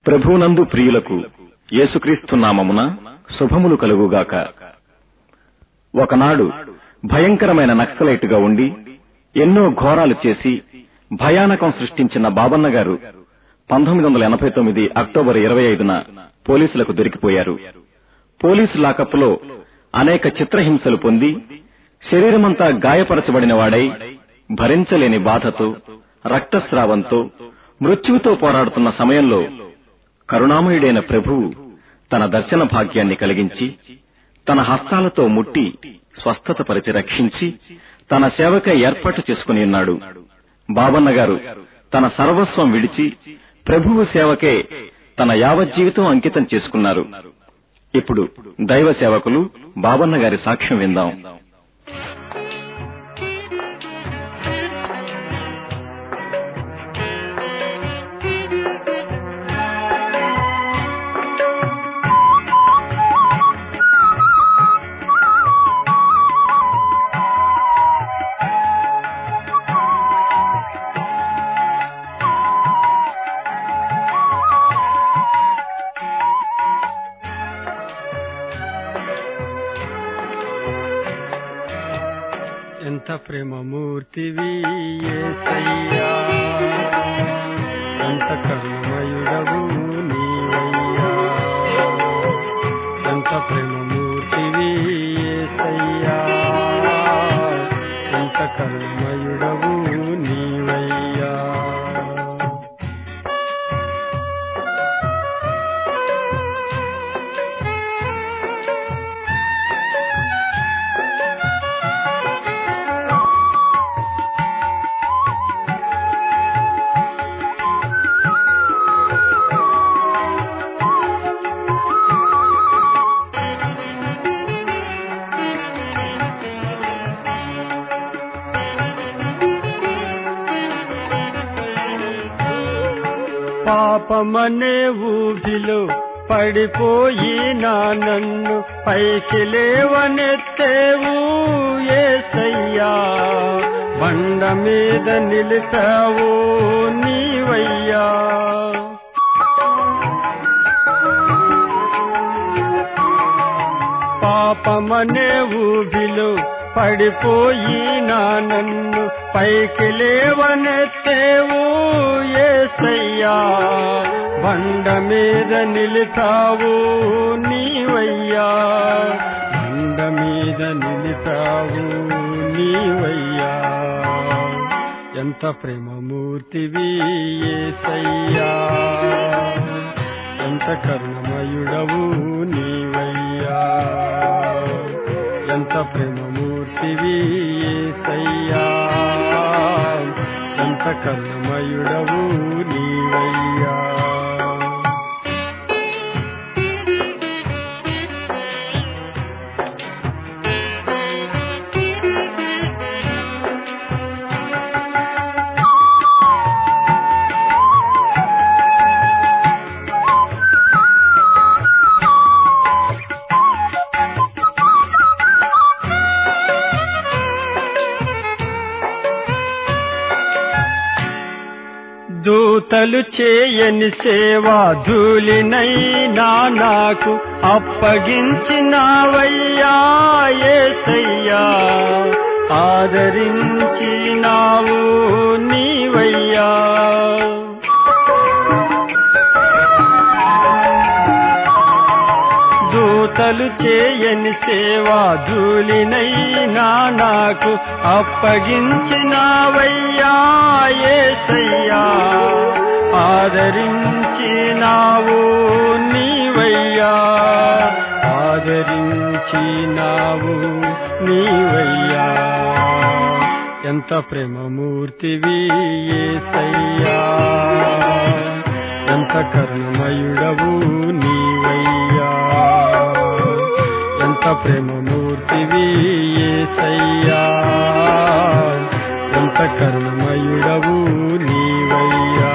ప్రభువునందు ప్రియులకు యేసుక్రీస్తు నామమున శుభములు కలుగుగాక ఒకనాడు భయంకరమైన నక్సలైటుగా ఉండి ఎన్నో ఘోరాలు చేసి భయానకం సృష్టించిన బాబన్న గారు పంతొమ్మిది వందల ఎనభై తొమ్మిది అక్టోబర్ ఇరవై ఐదున పోలీసులకు దొరికిపోయారు పోలీసు లాకప్లో అనేక చిత్రహింసలు పొంది శరీరమంతా గాయపరచబడిన వాడై భరించలేని బాధతో రక్తస్రావంతో మృత్యువుతో పోరాడుతున్న సమయంలో కరుణామయుడైన ప్రభువు తన దర్శన భాగ్యాన్ని కలిగించి తన హస్తాలతో ముట్టి స్వస్థతపరిచి రక్షించి తన సేవకై ఏర్పాటు చేసుకుని ఉన్నాడు బాబన్న గారు తన సర్వస్వం విడిచి ప్రభువు సేవకే తన యావజ్జీవితం అంకితం చేసుకున్నారు ఇప్పుడు దైవ సేవకులు బాబన్న గారి సాక్ష్యం విందాం ఎంత ప్రేమమూర్తివి యేసయ్యా ఎంత కరుణమయుడవు నీవయ్యా ఎంత ప్రేమమూర్తివి యేసయ్యా ఎంత కరుణమయుడవు నీవయ్యా పాపమనే ఊబిలో పడిపోయి నా నన్ను పైకి లేవనెత్తేవు ఏసయ్యా బండ మీద నిలిపావు నీవయ్యా పాపమనే ఊబిలో పడిపోయి నా నన్ను పైకి లేవనెత్తేవు ఏసయ్యా బండ మీద నిలిపావు నీవయ్యా బండ మీద నిలిపావు నీవయ్యా ఎంత ప్రేమమూర్తివి ఏసయ్యా ఎంత కరుణమయుడవు నీవయ్యా ఎంత ప్రేమమూర్తివి ఏసయ్యా ఎంత కరుణమయుడవు నీవయ్యా దూతలు చేయని సేవా ధూళినైనా నాకు అప్పగించినావయ్యా ఏసయ్యా ఆదరించినావు నీవయ్యా దూతలు చేయని సేవా ధూళినైనా నాకు అప్పగించినావయ్యా ఏసయ్యా ఆదరించినావు నీవయ్యా ఆదరించినావు నీవయ్యా ఎంత ప్రేమమూర్తివి ఏసయ్యా ఎంత కరుణమయుడవు నీవయ్యా ఎంత ప్రేమమూర్తివి ఏసయ్యా ఎంత కరుణమయుడవు నీవయ్యా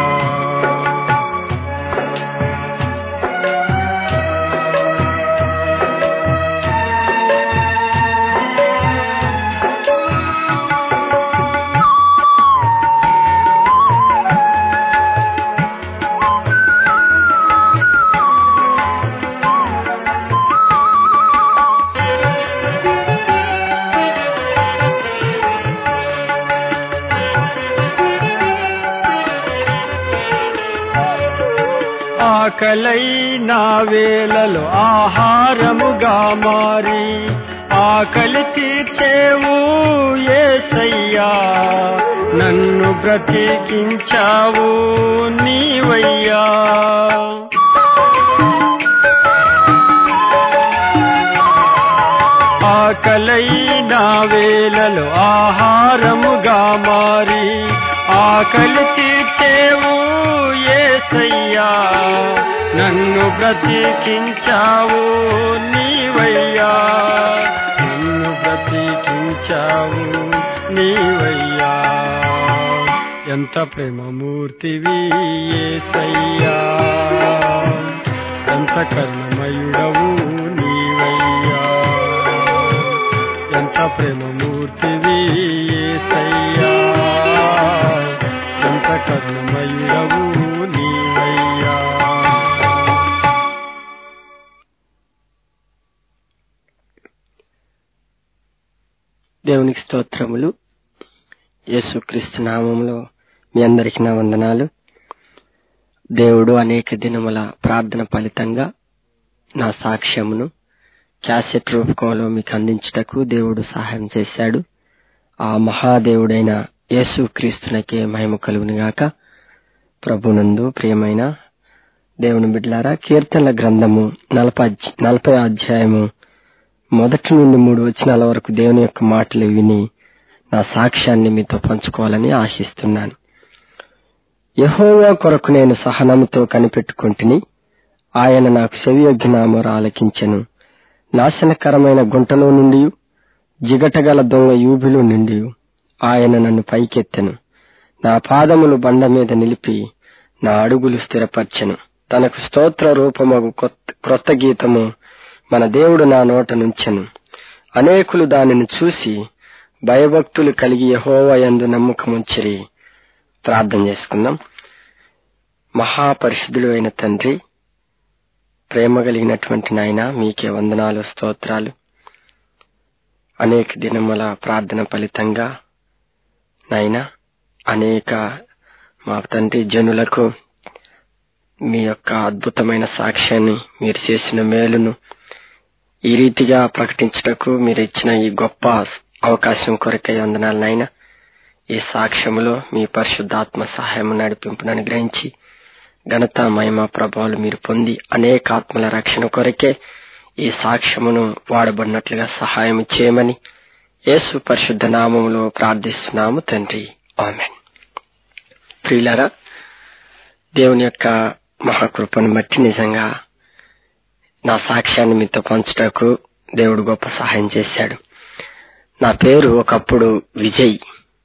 ఆకలైన వేళలో ఆహారముగా మారి ఆకలి తీర్చేవు ఏసయ్యా నన్ను బ్రతికించావు నీవయ్యా ఆకలైన వేళలో ఆహారముగా మారి ఆకలి తీర్చేవు ఏసయ్యా నన్ను బ్రతికించావు నీవయ్యా నన్ను బ్రతికించావు నీవయ్యా ఎంత ప్రేమమూర్తివి ఏసయ్యా ఎంత కరుణమయుడవు నీవయ్యా ఎంత ప్రేమమూర్తివి ఏసయ్యా ఎంత కరుణమయుడవు నీవయ్యా దేవునికి స్తోత్రములు యేసుక్రీస్తు నామములో మీ అందరికి నా వందనాలు దేవుడు అనేక దినముల ప్రార్థన ఫలితంగా నా సాక్ష్యమును క్యాసెట్ రూపకంలో మీకు అందించుటకు దేవుడు సహాయం చేశాడు ఆ మహాదేవుడైన యేసు క్రీస్తునకే మహిమ కలుగునిగాక ప్రభునందు ప్రియమైన దేవుని బిడ్లారా కీర్తనల గ్రంథము నలభై నలభై అధ్యాయము మొదటి నుండి మూడు వచనాల వరకు దేవుని యొక్క మాటలు విని నా సాక్ష్యాన్ని మీతో పంచుకోవాలని ఆశిస్తున్నాను యహోవా కొరకు నేను సహనముతో కనిపెట్టుకుంటుని ఆయన నాకు సెవియొగ్గినామర ఆలకించెను నాశనకరమైన గుంటలో నుండి జిగటగల దొంగ యూబిలో నుండి ఆయన నన్ను పైకెత్తెను నా పాదములు బండ మీద నిలిపి నా అడుగులు స్థిరపరచెను తనకు స్తోత్ర రూపమగు కొత్త- క్రొత్త గీతము మన దేవుడు నా నోట నుంచెను అనేకులు దానిని చూసి భయభక్తులు కలిగి యహోవయందు నమ్మకముంచిరి ప్రార్థన చేసుకుందాం మహాపరిశుద్ధుడు అయిన తండ్రి ప్రేమ కలిగినటువంటి నాయన మీకే వందనాలు స్తోత్రాలు అనేక దినముల ప్రార్థన ఫలితంగా నాయన అనేక మా తండ్రి జనులకు మీ యొక్క అద్భుతమైన సాక్ష్యాన్ని మీరు చేసిన మేలును ఈ రీతిగా ప్రకటించుటకు మీరు ఇచ్చిన ఈ గొప్ప అవకాశం కొరకై వందనాలు నాయన ఈ సాక్ష్యములో మీ పరిశుద్ధాత్మ సహాయం నడిపింపును అనుగ్రహించి ఘనత మహిమ ప్రభావాలు మీరు పొంది అనేక ఆత్మల రక్షణ కొరకే ఈ సాక్ష్యమును వాడబడినట్లుగా సహాయం చేయమని యేసు పరిశుద్ధ నామములో ప్రార్థిస్తున్నాము తండ్రి ఆమెన్ ప్రియులరా దేవుని యొక్క మహాకృపను బట్టి నిజంగా నా సాక్ష్యాన్ని మీతో పంచుటకు దేవుడు గొప్ప సహాయం చేశాడు నా పేరు ఒకప్పుడు విజయ్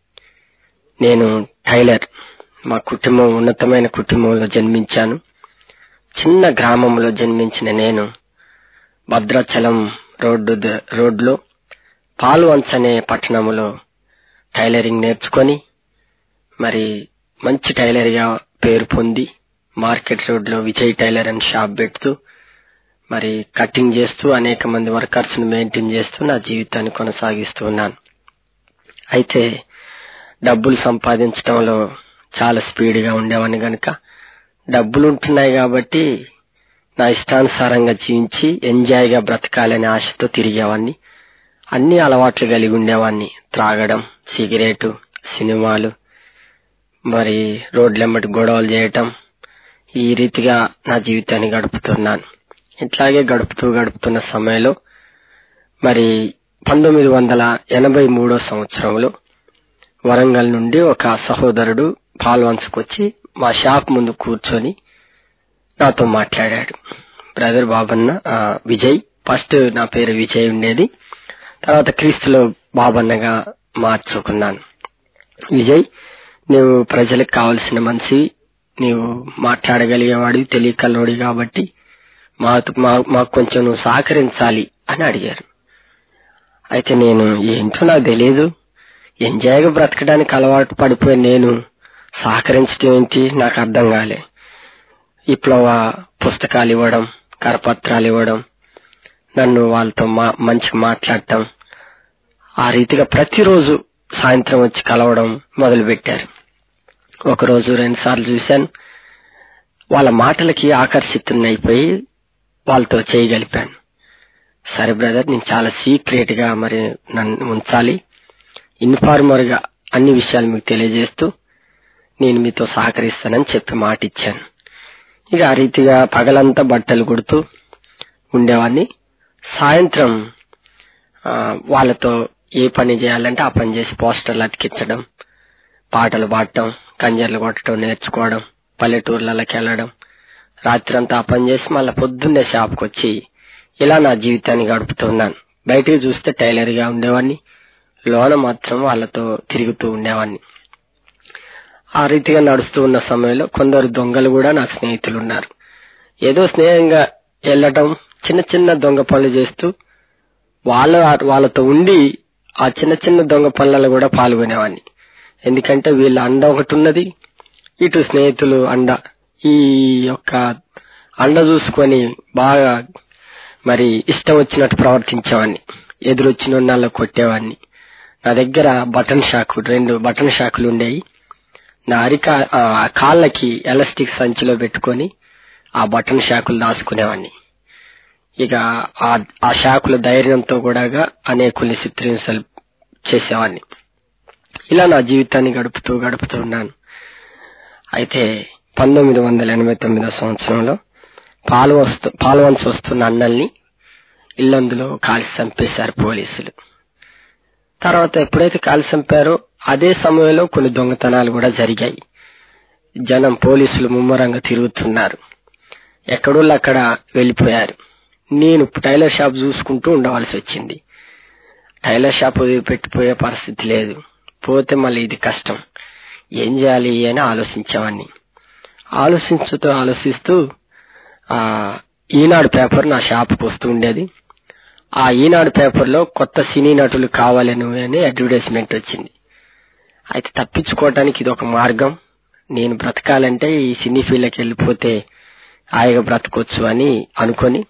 నేను టైలర్ మా కుటుంబం ఉన్నతమైన కుటుంబంలో జన్మించాను చిన్న గ్రామంలో జన్మించిన నేను భద్రాచలం రోడ్డు ద- రోడ్లో పాల్వంచ్ అనే పట్టణంలో టైలరింగ్ నేర్చుకొని మరి మంచి టైలర్గా పేరు పొంది మార్కెట్ రోడ్లో విజయ్ టైలర్ అని షాప్ పెడుతూ మరి కటింగ్ చేస్తూ అనేక మంది వర్కర్స్ ను మెయింటైన్ చేస్తూ నా జీవితాన్ని కొనసాగిస్తూ ఉన్నాను అయితే డబ్బులు సంపాదించడంలో చాలా స్పీడ్గా ఉండేవాడిని గనుక డబ్బులు ఉంటున్నాయి కాబట్టి నా ఇష్టానుసారంగా జీవించి ఎంజాయ్గా బ్రతకాలనే ఆశతో తిరిగేవాడిని అన్ని అలవాట్లు కలిగి ఉండేవాడిని త్రాగడం సిగరెట్ సినిమాలు మరి రోడ్లెమ్మటి గొడవలు చేయటం ఈ రీతిగా నా జీవితాన్ని గడుపుతున్నాను ఇట్లాగే గడుపుతూ గడుపుతున్న సమయంలో మరి పంతొమ్మిది వందల ఎనభై మూడో సంవత్సరంలో వరంగల్ నుండి ఒక సహోదరుడు పాల్వంచుకొచ్చి మా షాప్ ముందు కూర్చొని నాతో మాట్లాడాడు బ్రదర్ బాబన్న ఆ, విజయ్ ఫస్ట్ నా పేరు విజయ్ ఉండేది తర్వాత క్రీస్తులో బాబన్నగా మార్చుకున్నాను విజయ్ నీవు ప్రజలకు కావలసిన మనిషి నీవు మాట్లాడగలిగేవాడివి తెలియకల్లోడి కాబట్టి మాకు మా- మాకు కొంచెం నువ్వు సహకరించాలి అని అడిగారు అయితే నేను ఏంటో నాకు తెలియదు ఎంజాయ్గా బ్రతకడానికి అలవాటు పడిపోయి నేను సహకరించడం ఏంటి నాకు అర్థం కాలే విప్లవ పుస్తకాలు ఇవ్వడం కరపత్రాలు ఇవ్వడం నన్ను వాళ్ళతో మా మంచిగా మాట్లాడటం ఆ రీతిగా ప్రతిరోజు సాయంత్రం వచ్చి కలవడం మొదలు పెట్టారు ఒకరోజు రెండు సార్లు చూశాను వాళ్ళ మాటలకి ఆకర్షితున్నైపోయి వాళ్ళతో చేయగలిపాను సరే బ్రదర్ నేను చాలా సీక్రెట్ గా మరి నన్ను ఉంచాలి ఇన్ఫార్మర్ గా అన్ని విషయాలు మీకు తెలియజేస్తూ నేను మీతో సహకరిస్తానని చెప్పి మాట ఇచ్చాను ఇక ఆ రీతిగా పగలంతా బట్టలు కుడుతూ ఉండేవాడిని సాయంత్రం ఆ, వాళ్ళతో ఏ పని చేయాలంటే ఆ పని చేసి పోస్టర్లు అతికించడం పాటలు పాడటం కంజర్లు కొట్టడం నేర్చుకోవడం పల్లెటూర్లకి వెళ్ళడం రాత్రంతా ఆ పని చేసి మళ్ళీ పొద్దున్నే షాప్కి వచ్చి ఇలా నా జీవితాన్ని గడుపుతున్నాను బయటికి చూస్తే టైలర్ గా ఉండేవాడిని లోన మాత్రం వాళ్ళతో తిరుగుతూ ఉండేవాడిని ఆ రీతిగా నడుస్తూ ఉన్న సమయంలో కొందరు దొంగలు కూడా నా స్నేహితులు ఉన్నారు ఏదో స్నేహంగా వెళ్ళటం చిన్న చిన్న దొంగ పనులు చేస్తూ వాళ్ళ వాళ్ళతో ఉండి ఆ చిన్న చిన్న దొంగ పనులలో కూడా పాల్గొనేవాడిని ఎందుకంటే వీళ్ళ అండ ఒకటి ఉన్నది ఇటు స్నేహితులు అండ ఈ యొక్క అండ చూసుకొని బాగా మరి ఇష్టం వచ్చినట్టు ప్రవర్తించేవాడిని ఎదురొచ్చిన వాళ్ళ కొట్టేవాడిని నా దగ్గర బటన్ షాకు రెండు బటన్ షాకులు ఉండేవి నా అరికా ఆ కాళ్ళకి ఎలాస్టిక్ సంచిలో పెట్టుకొని ఆ బటన్ షాకులు దాచుకునేవాడిని ఇక ఆ ఆ షాకుల ధైర్యంతో కూడా అనేకుల్ని చిత్రహింసలు చేసేవాడిని ఇలా నా జీవితాన్ని గడుపుతూ గడుపుతూ ఉన్నాను అయితే పంతొమ్మిది వందల ఎనభై తొమ్మిదో సంవత్సరంలో పాలు వస్తు పాల్వంచి వస్తున్న అన్నల్ని ఇల్లందులో కాల్చి చంపేశారు పోలీసులు తర్వాత ఎప్పుడైతే కాల్చి చంపారో అదే సమయంలో కొన్ని దొంగతనాలు కూడా జరిగాయి జనం పోలీసులు ముమ్మరంగా తిరుగుతున్నారు ఎక్కడోళ్ళు అక్కడ వెళ్లిపోయారు నేను టైలర్ షాప్ చూసుకుంటూ ఉండవలసి వచ్చింది టైలర్ షాప్ వదిలిపెట్టిపోయే పరిస్థితి లేదు పోతే మళ్ళీ ఇది కష్టం ఏం చేయాలి అని ఆలోచించేవాడిని ఆలోచించుతూ ఆలోచిస్తూ ఆ ఈనాడు పేపర్ నా షాప్కి వస్తూ ఉండేది ఆ ఈనాడు పేపర్లో కొత్త సినీ నటులు కావాలను అని అడ్వర్టైజ్మెంట్ వచ్చింది అయితే తప్పించుకోవటానికి ఇది ఒక మార్గం నేను బ్రతకాలంటే ఈ సినీ ఫీల్డ్కి వెళ్ళిపోతే హాయిగా బ్రతకొచ్చు అని అనుకొని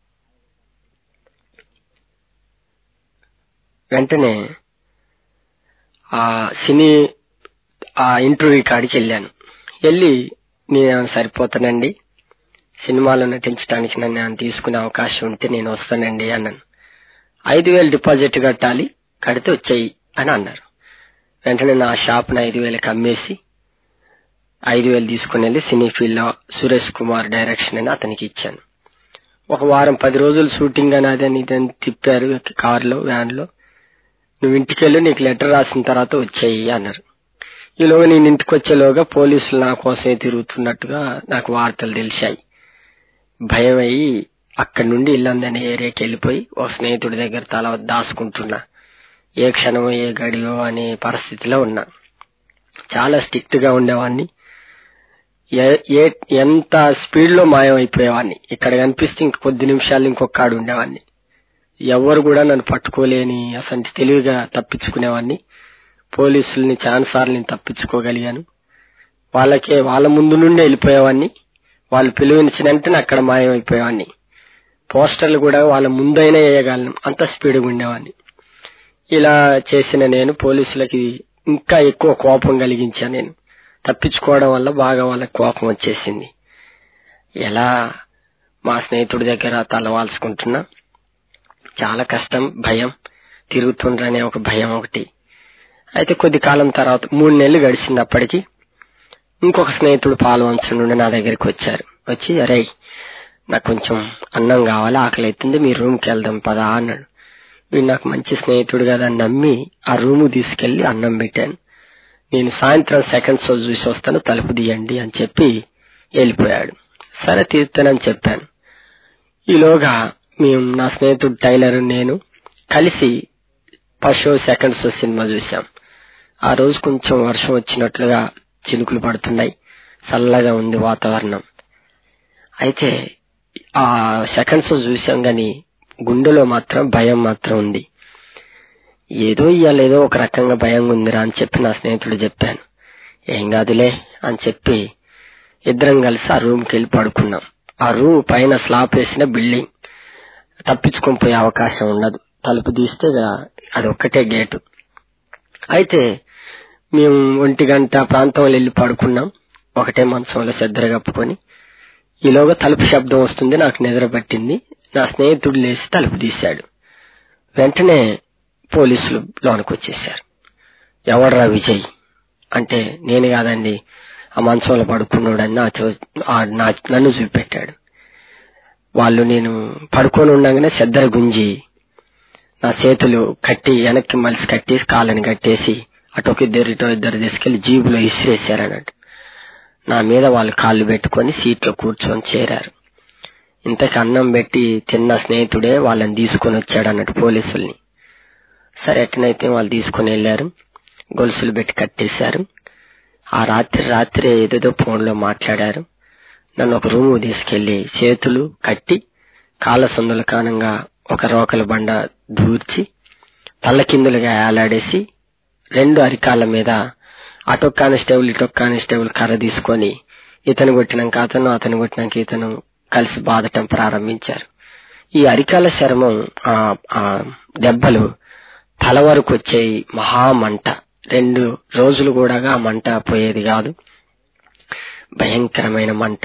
వెంటనే ఆ సినీ ఆ ఇంటర్వ్యూ కాడికి వెళ్ళాను వెళ్ళి నేను సరిపోతానండి సినిమాలో నటించడానికి నన్ను ఏమైనా తీసుకునే అవకాశం ఉంటే నేను వస్తానండి అన్నాను ఐదు వేలు డిపాజిట్ కట్టాలి కడితే వచ్చాయి అని అన్నారు వెంటనే నా షాప్ను ఐదు వేలకు అమ్మేసి ఐదు వేలు తీసుకుని వెళ్ళి సినీ ఫీల్డ్ లో సురేష్ కుమార్ డైరెక్షన్ అని అతనికి ఇచ్చాను ఒక వారం పది రోజులు షూటింగ్ అని అదని ఇదని తిప్పారు కారులో వ్యాన్ లో నువ్వు ఇంటికి వెళ్ళి నీకు లెటర్ రాసిన తర్వాత వచ్చాయి అన్నారు ఈలోగా నేను ఇంటికి వచ్చేలోగా పోలీసులు నా కోసమే తిరుగుతున్నట్టుగా నాకు వార్తలు తెలిసాయి భయం అయ్యి అక్కడి నుండి ఇల్లందని ఏరియాకి వెళ్ళిపోయి ఒక స్నేహితుడి దగ్గర తల దాచుకుంటున్నా ఏ క్షణమో ఏ గడియో అనే పరిస్థితిలో ఉన్నా చాలా స్ట్రిక్ట్ గా ఉండేవాడిని ఏ- ఏ- ఎంత స్పీడ్ లో మాయం అయిపోయేవాడిని ఇక్కడ కనిపిస్తే ఇంక కొద్ది నిమిషాలు ఇంకొక ఆడు ఉండేవాడిని ఎవరు కూడా నన్ను పట్టుకోలేని అసలు తెలివిగా తప్పించుకునేవాడిని పోలీసుల్ని చాలాసార్లు నేను తప్పించుకోగలిగాను వాళ్ళకే వాళ్ళ ముందు నుండే వెళ్ళిపోయేవాడిని వాళ్ళు పిలువనిచ్చిన వెంటనే అక్కడ మాయం అయిపోయేవాడిని పోస్టర్లు కూడా వాళ్ళ ముందైనా వేయగలను అంత స్పీడ్గా ఉండేవాడిని ఇలా చేసిన నేను పోలీసులకి ఇంకా ఎక్కువ కోపం కలిగించాను నేను తప్పించుకోవడం వల్ల బాగా వాళ్ళకి కోపం వచ్చేసింది ఎలా మా స్నేహితుడి దగ్గర తలవాల్చుకుంటున్నా చాలా కష్టం భయం తిరుగుతుండ్రనే ఒక భయం ఒకటి అయితే కొద్ది కాలం తర్వాత మూడు నెలలు గడిచినప్పటికీ ఇంకొక స్నేహితుడు పాల్వంచు నుండి నా దగ్గరికి వచ్చారు వచ్చి అరే నాకు కొంచెం అన్నం కావాలి ఆకలి అవుతుంది మీ రూమ్కి వెళ్దాం పదా అన్నాడు వీడు నాకు మంచి స్నేహితుడు కదా అని నమ్మి ఆ రూమ్ తీసుకెళ్లి అన్నం పెట్టాను నేను సాయంత్రం సెకండ్ షో చూసి వస్తాను తలుపు తీయండి అని చెప్పి వెళ్ళిపోయాడు సరే తీస్తానని చెప్పాను ఈలోగా మేము నా స్నేహితుడు టైలర్ నేను కలిసి first show second show cinema చూసాం ఆ రోజు కొంచెం వర్షం వచ్చినట్లుగా చినుకులు పడుతున్నాయి చల్లగా ఉంది వాతావరణం అయితే ఆ సెకండ్ షో చూసాం గాని గుండెలో మాత్రం భయం మాత్రం ఉంది ఏదో ఇవాళ ఏదో ఒక రకంగా భయం ఉందిరా అని చెప్పి నా స్నేహితుడు చెప్పాను ఏం కాదులే అని చెప్పి ఇద్దరం కలిసి ఆ రూమ్కి వెళ్ళి పడుకున్నాం ఆ రూమ్ పైన స్లాబ్ వేసిన బిల్డింగ్ తప్పించుకొని పోయే అవకాశం ఉండదు తలుపు తీస్తే ఇక అది ఒక్కటే గేటు అయితే మేము ఒంటి గంట ప్రాంతంలో వెళ్ళి పడుకున్నాం ఒకటే మంచంలో సెద్దర కప్పుకొని ఈలోగా తలుపు శబ్దం వస్తుంది నాకు నిద్ర పట్టింది నా స్నేహితుడు లేచి తలుపు తీశాడు వెంటనే పోలీసులు లోనికి వచ్చేశారు ఎవడ్రా విజయ్ అంటే నేను కాదండి ఆ మంచంలో పడుకున్నాడని నా చో- ఆ నా- నన్ను చూపెట్టాడు వాళ్ళు నేను పడుకొని ఉండగానే సెద్దర గుంజి నా చేతులు కట్టి వెనక్కి మలిసి కట్టేసి కాళ్ళని కట్టేసి అటు ఒక ఇద్దరు ఇటో ఇద్దరు తీసుకెళ్లి జీబులో ఇసిరేశారు అన్నట్టు నా మీద వాళ్ళు కాళ్ళు పెట్టుకొని సీట్లో కూర్చొని చేరారు ఇంతకు అన్నం పెట్టి తిన్న స్నేహితుడే వాళ్ళని తీసుకొని వచ్చాడు అన్నట్టు పోలీసుల్ని సరే ఎట్టనైతే వాళ్ళు తీసుకొని వెళ్ళారు గొలుసులు పెట్టి కట్టేశారు ఆ రాత్రి రాత్రి ఏదేదో ఫోన్లో మాట్లాడారు నన్ను ఒక రూము తీసుకెళ్లి చేతులు కట్టి కాళ్ళ సందుల కారణంగా ఒక రోకల బండ దూర్చి తల్ల కిందులుగా ఏలాడేసి రెండు అరికాళ్ళ మీద అటొక కానిస్టేబుల్ ఇటొక కానిస్టేబుల్ కర్ర తీసుకొని ఇతను కొట్టినాక అతను అతను కొట్టినాక ఇతను కలిసి బాధటం ప్రారంభించారు ఈ అరికాల చర్మం ఆ ఆ దెబ్బలు తల వరకు వచ్చేయి మహామంట రెండు రోజులు కూడా ఆ మంట పోయేది కాదు భయంకరమైన మంట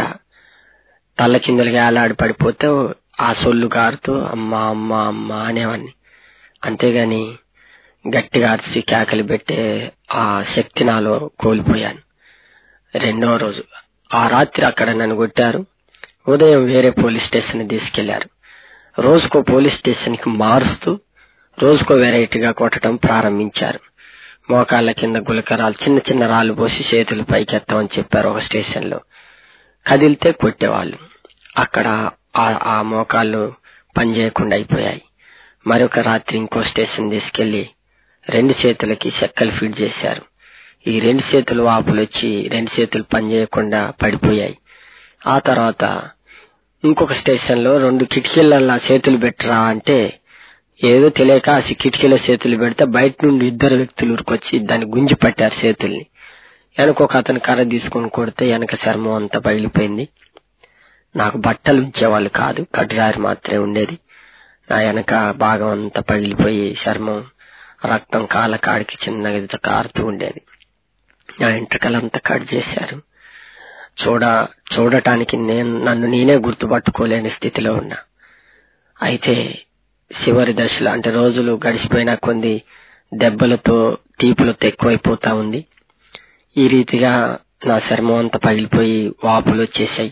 తల్ల కిందలుగా ఏలాడి పడిపోతే ఆ సొల్లు గారుతూ అమ్మ అమ్మ అమ్మ అనేవాడిని అంతేగాని గట్టిగా అరిచి కేకలు పెట్టే ఆ శక్తి నాలో కోల్పోయాను రెండో రోజు ఆ రాత్రి అక్కడ నన్ను కొట్టారు ఉదయం వేరే పోలీస్ స్టేషన్ తీసుకెళ్లారు రోజుకో పోలీస్ స్టేషన్ కి మారుస్తూ రోజుకో వెరైటీగా కొట్టడం ప్రారంభించారు మోకాళ్ళ కింద గులకరాలు చిన్న చిన్న రాళ్ళు పోసి చేతులు పైకెత్తామని చెప్పారు ఒక స్టేషన్ లో కదిలితే కొట్టేవాళ్ళు అక్కడ ఆ- ఆ మోకాళ్ళు పనిచేయకుండా అయిపోయాయి మరొక రాత్రి ఇంకో స్టేషన్ తీసుకెళ్లి రెండు చేతులకి చెక్కలు ఫిట్ చేశారు ఈ రెండు చేతులు వాపులు వచ్చి రెండు చేతులు పనిచేయకుండా పడిపోయాయి ఆ తర్వాత ఇంకొక స్టేషన్ లో రెండు కిటికీలల్లా చేతులు పెట్టరా అంటే ఏదో తెలియక ఆ కిటికీలో చేతులు పెడితే బయట నుండి ఇద్దరు వ్యక్తులు ఉరికొచ్చి దాన్ని గుంజి పట్టారు చేతుల్ని వెనక ఒక అతను కర్ర తీసుకొని కొడితే వెనక చర్మం అంతా పగిలిపోయింది నాకు బట్టలు ఉంచేవాళ్ళు కాదు కడ్రారి మాత్రమే ఉండేది నా వెనక భాగం అంతా పగిలిపోయి చర్మం రక్తం కాళ్ళ కాడికి చిన్నగా ఇట్లా కారుతూ ఉండేది నా ఎంట్రకలంతా కట్ చేశారు చూడ చూడటానికి నేను నన్ను నేనే గుర్తుపట్టుకోలేని స్థితిలో ఉన్నా అయితే చివరి దశలో అంటే రోజులు గడిచిపోయిన కొంది దెబ్బలతో తీపులతో ఎక్కువైపోతా ఉంది ఈ రీతిగా నా చర్మం అంతా పగిలిపోయి వాపులు వచ్చేసాయి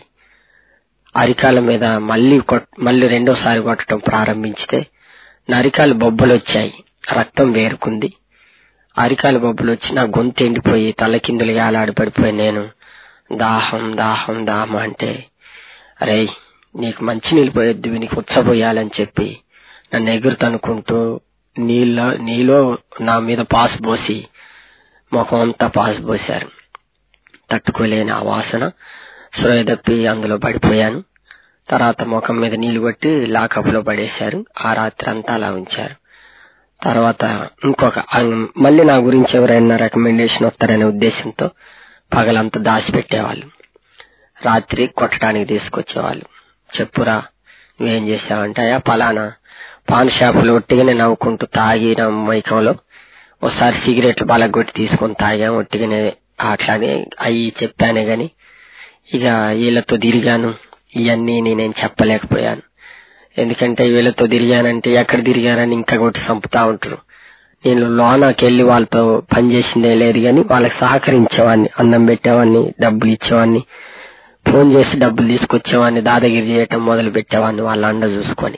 అరికాల మీద మళ్ళీ కొట్- మళ్ళీ రెండోసారి కొట్టడం ప్రారంభించితే నా అరికాలు బొబ్బలు వచ్చాయి రక్తం వేరుకుంది అరికాలు బొబ్బలు వచ్చి నా గొంతు ఎండిపోయి తల కిందులు ఏలాడి పడిపోయి నేను దాహం దాహం దాహం అంటే అరే నీకు మంచి నీళ్ళు పోయొద్దు నీకు ఉచ్చబోయాలని చెప్పి నన్ను ఎగురుతనుకుంటూ నీళ్ళ నీలో నా మీద పాస్ పోసి ముఖం అంతా పాస్ పోశారు తట్టుకోలేని ఆ వాసన స్ప్రే తప్పి అందులో పడిపోయాను తర్వాత ముఖం మీద నీళ్లు కొట్టి లాకప్ లో పడేశారు ఆ రాత్రి అంతా అలా ఉంచారు తర్వాత ఇంకొక అం- మళ్ళీ నా గురించి ఎవరైనా రికమెండేషన్ వస్తారనే ఉద్దేశంతో పగలంతా దాచిపెట్టేవాళ్ళు రాత్రి కొట్టడానికి తీసుకొచ్చేవాళ్ళు చెప్పురా నువ్వేం చేసావంటే అయ్యా పలానా పాన్ షాపులో ఒట్టిగానే నవ్వుకుంటూ తాగిన మైకంలో ఒకసారి సిగరెట్లు బలగొట్టి తీసుకొని తాగాం ఒట్టిగానే అట్లానే అవి చెప్పానే గాని ఇక వీళ్ళతో తిరిగాను ఇవన్నీ నేనేం చెప్పలేకపోయాను ఎందుకంటే వీళ్ళతో తిరిగానంటే ఎక్కడ తిరిగానని ఇంకా కొట్టి చంపుతా ఉంటారు నేను లోనకెళ్లి వాళ్ళతో పనిచేసిందే లేదు కానీ వాళ్ళకి సహకరించేవాడిని అన్నం పెట్టేవాడిని డబ్బులు ఇచ్చేవాడిని ఫోన్ చేసి డబ్బులు తీసుకొచ్చేవాడిని దాదాగిరి చేయటం మొదలు పెట్టేవాడిని వాళ్ళ అండ చూసుకొని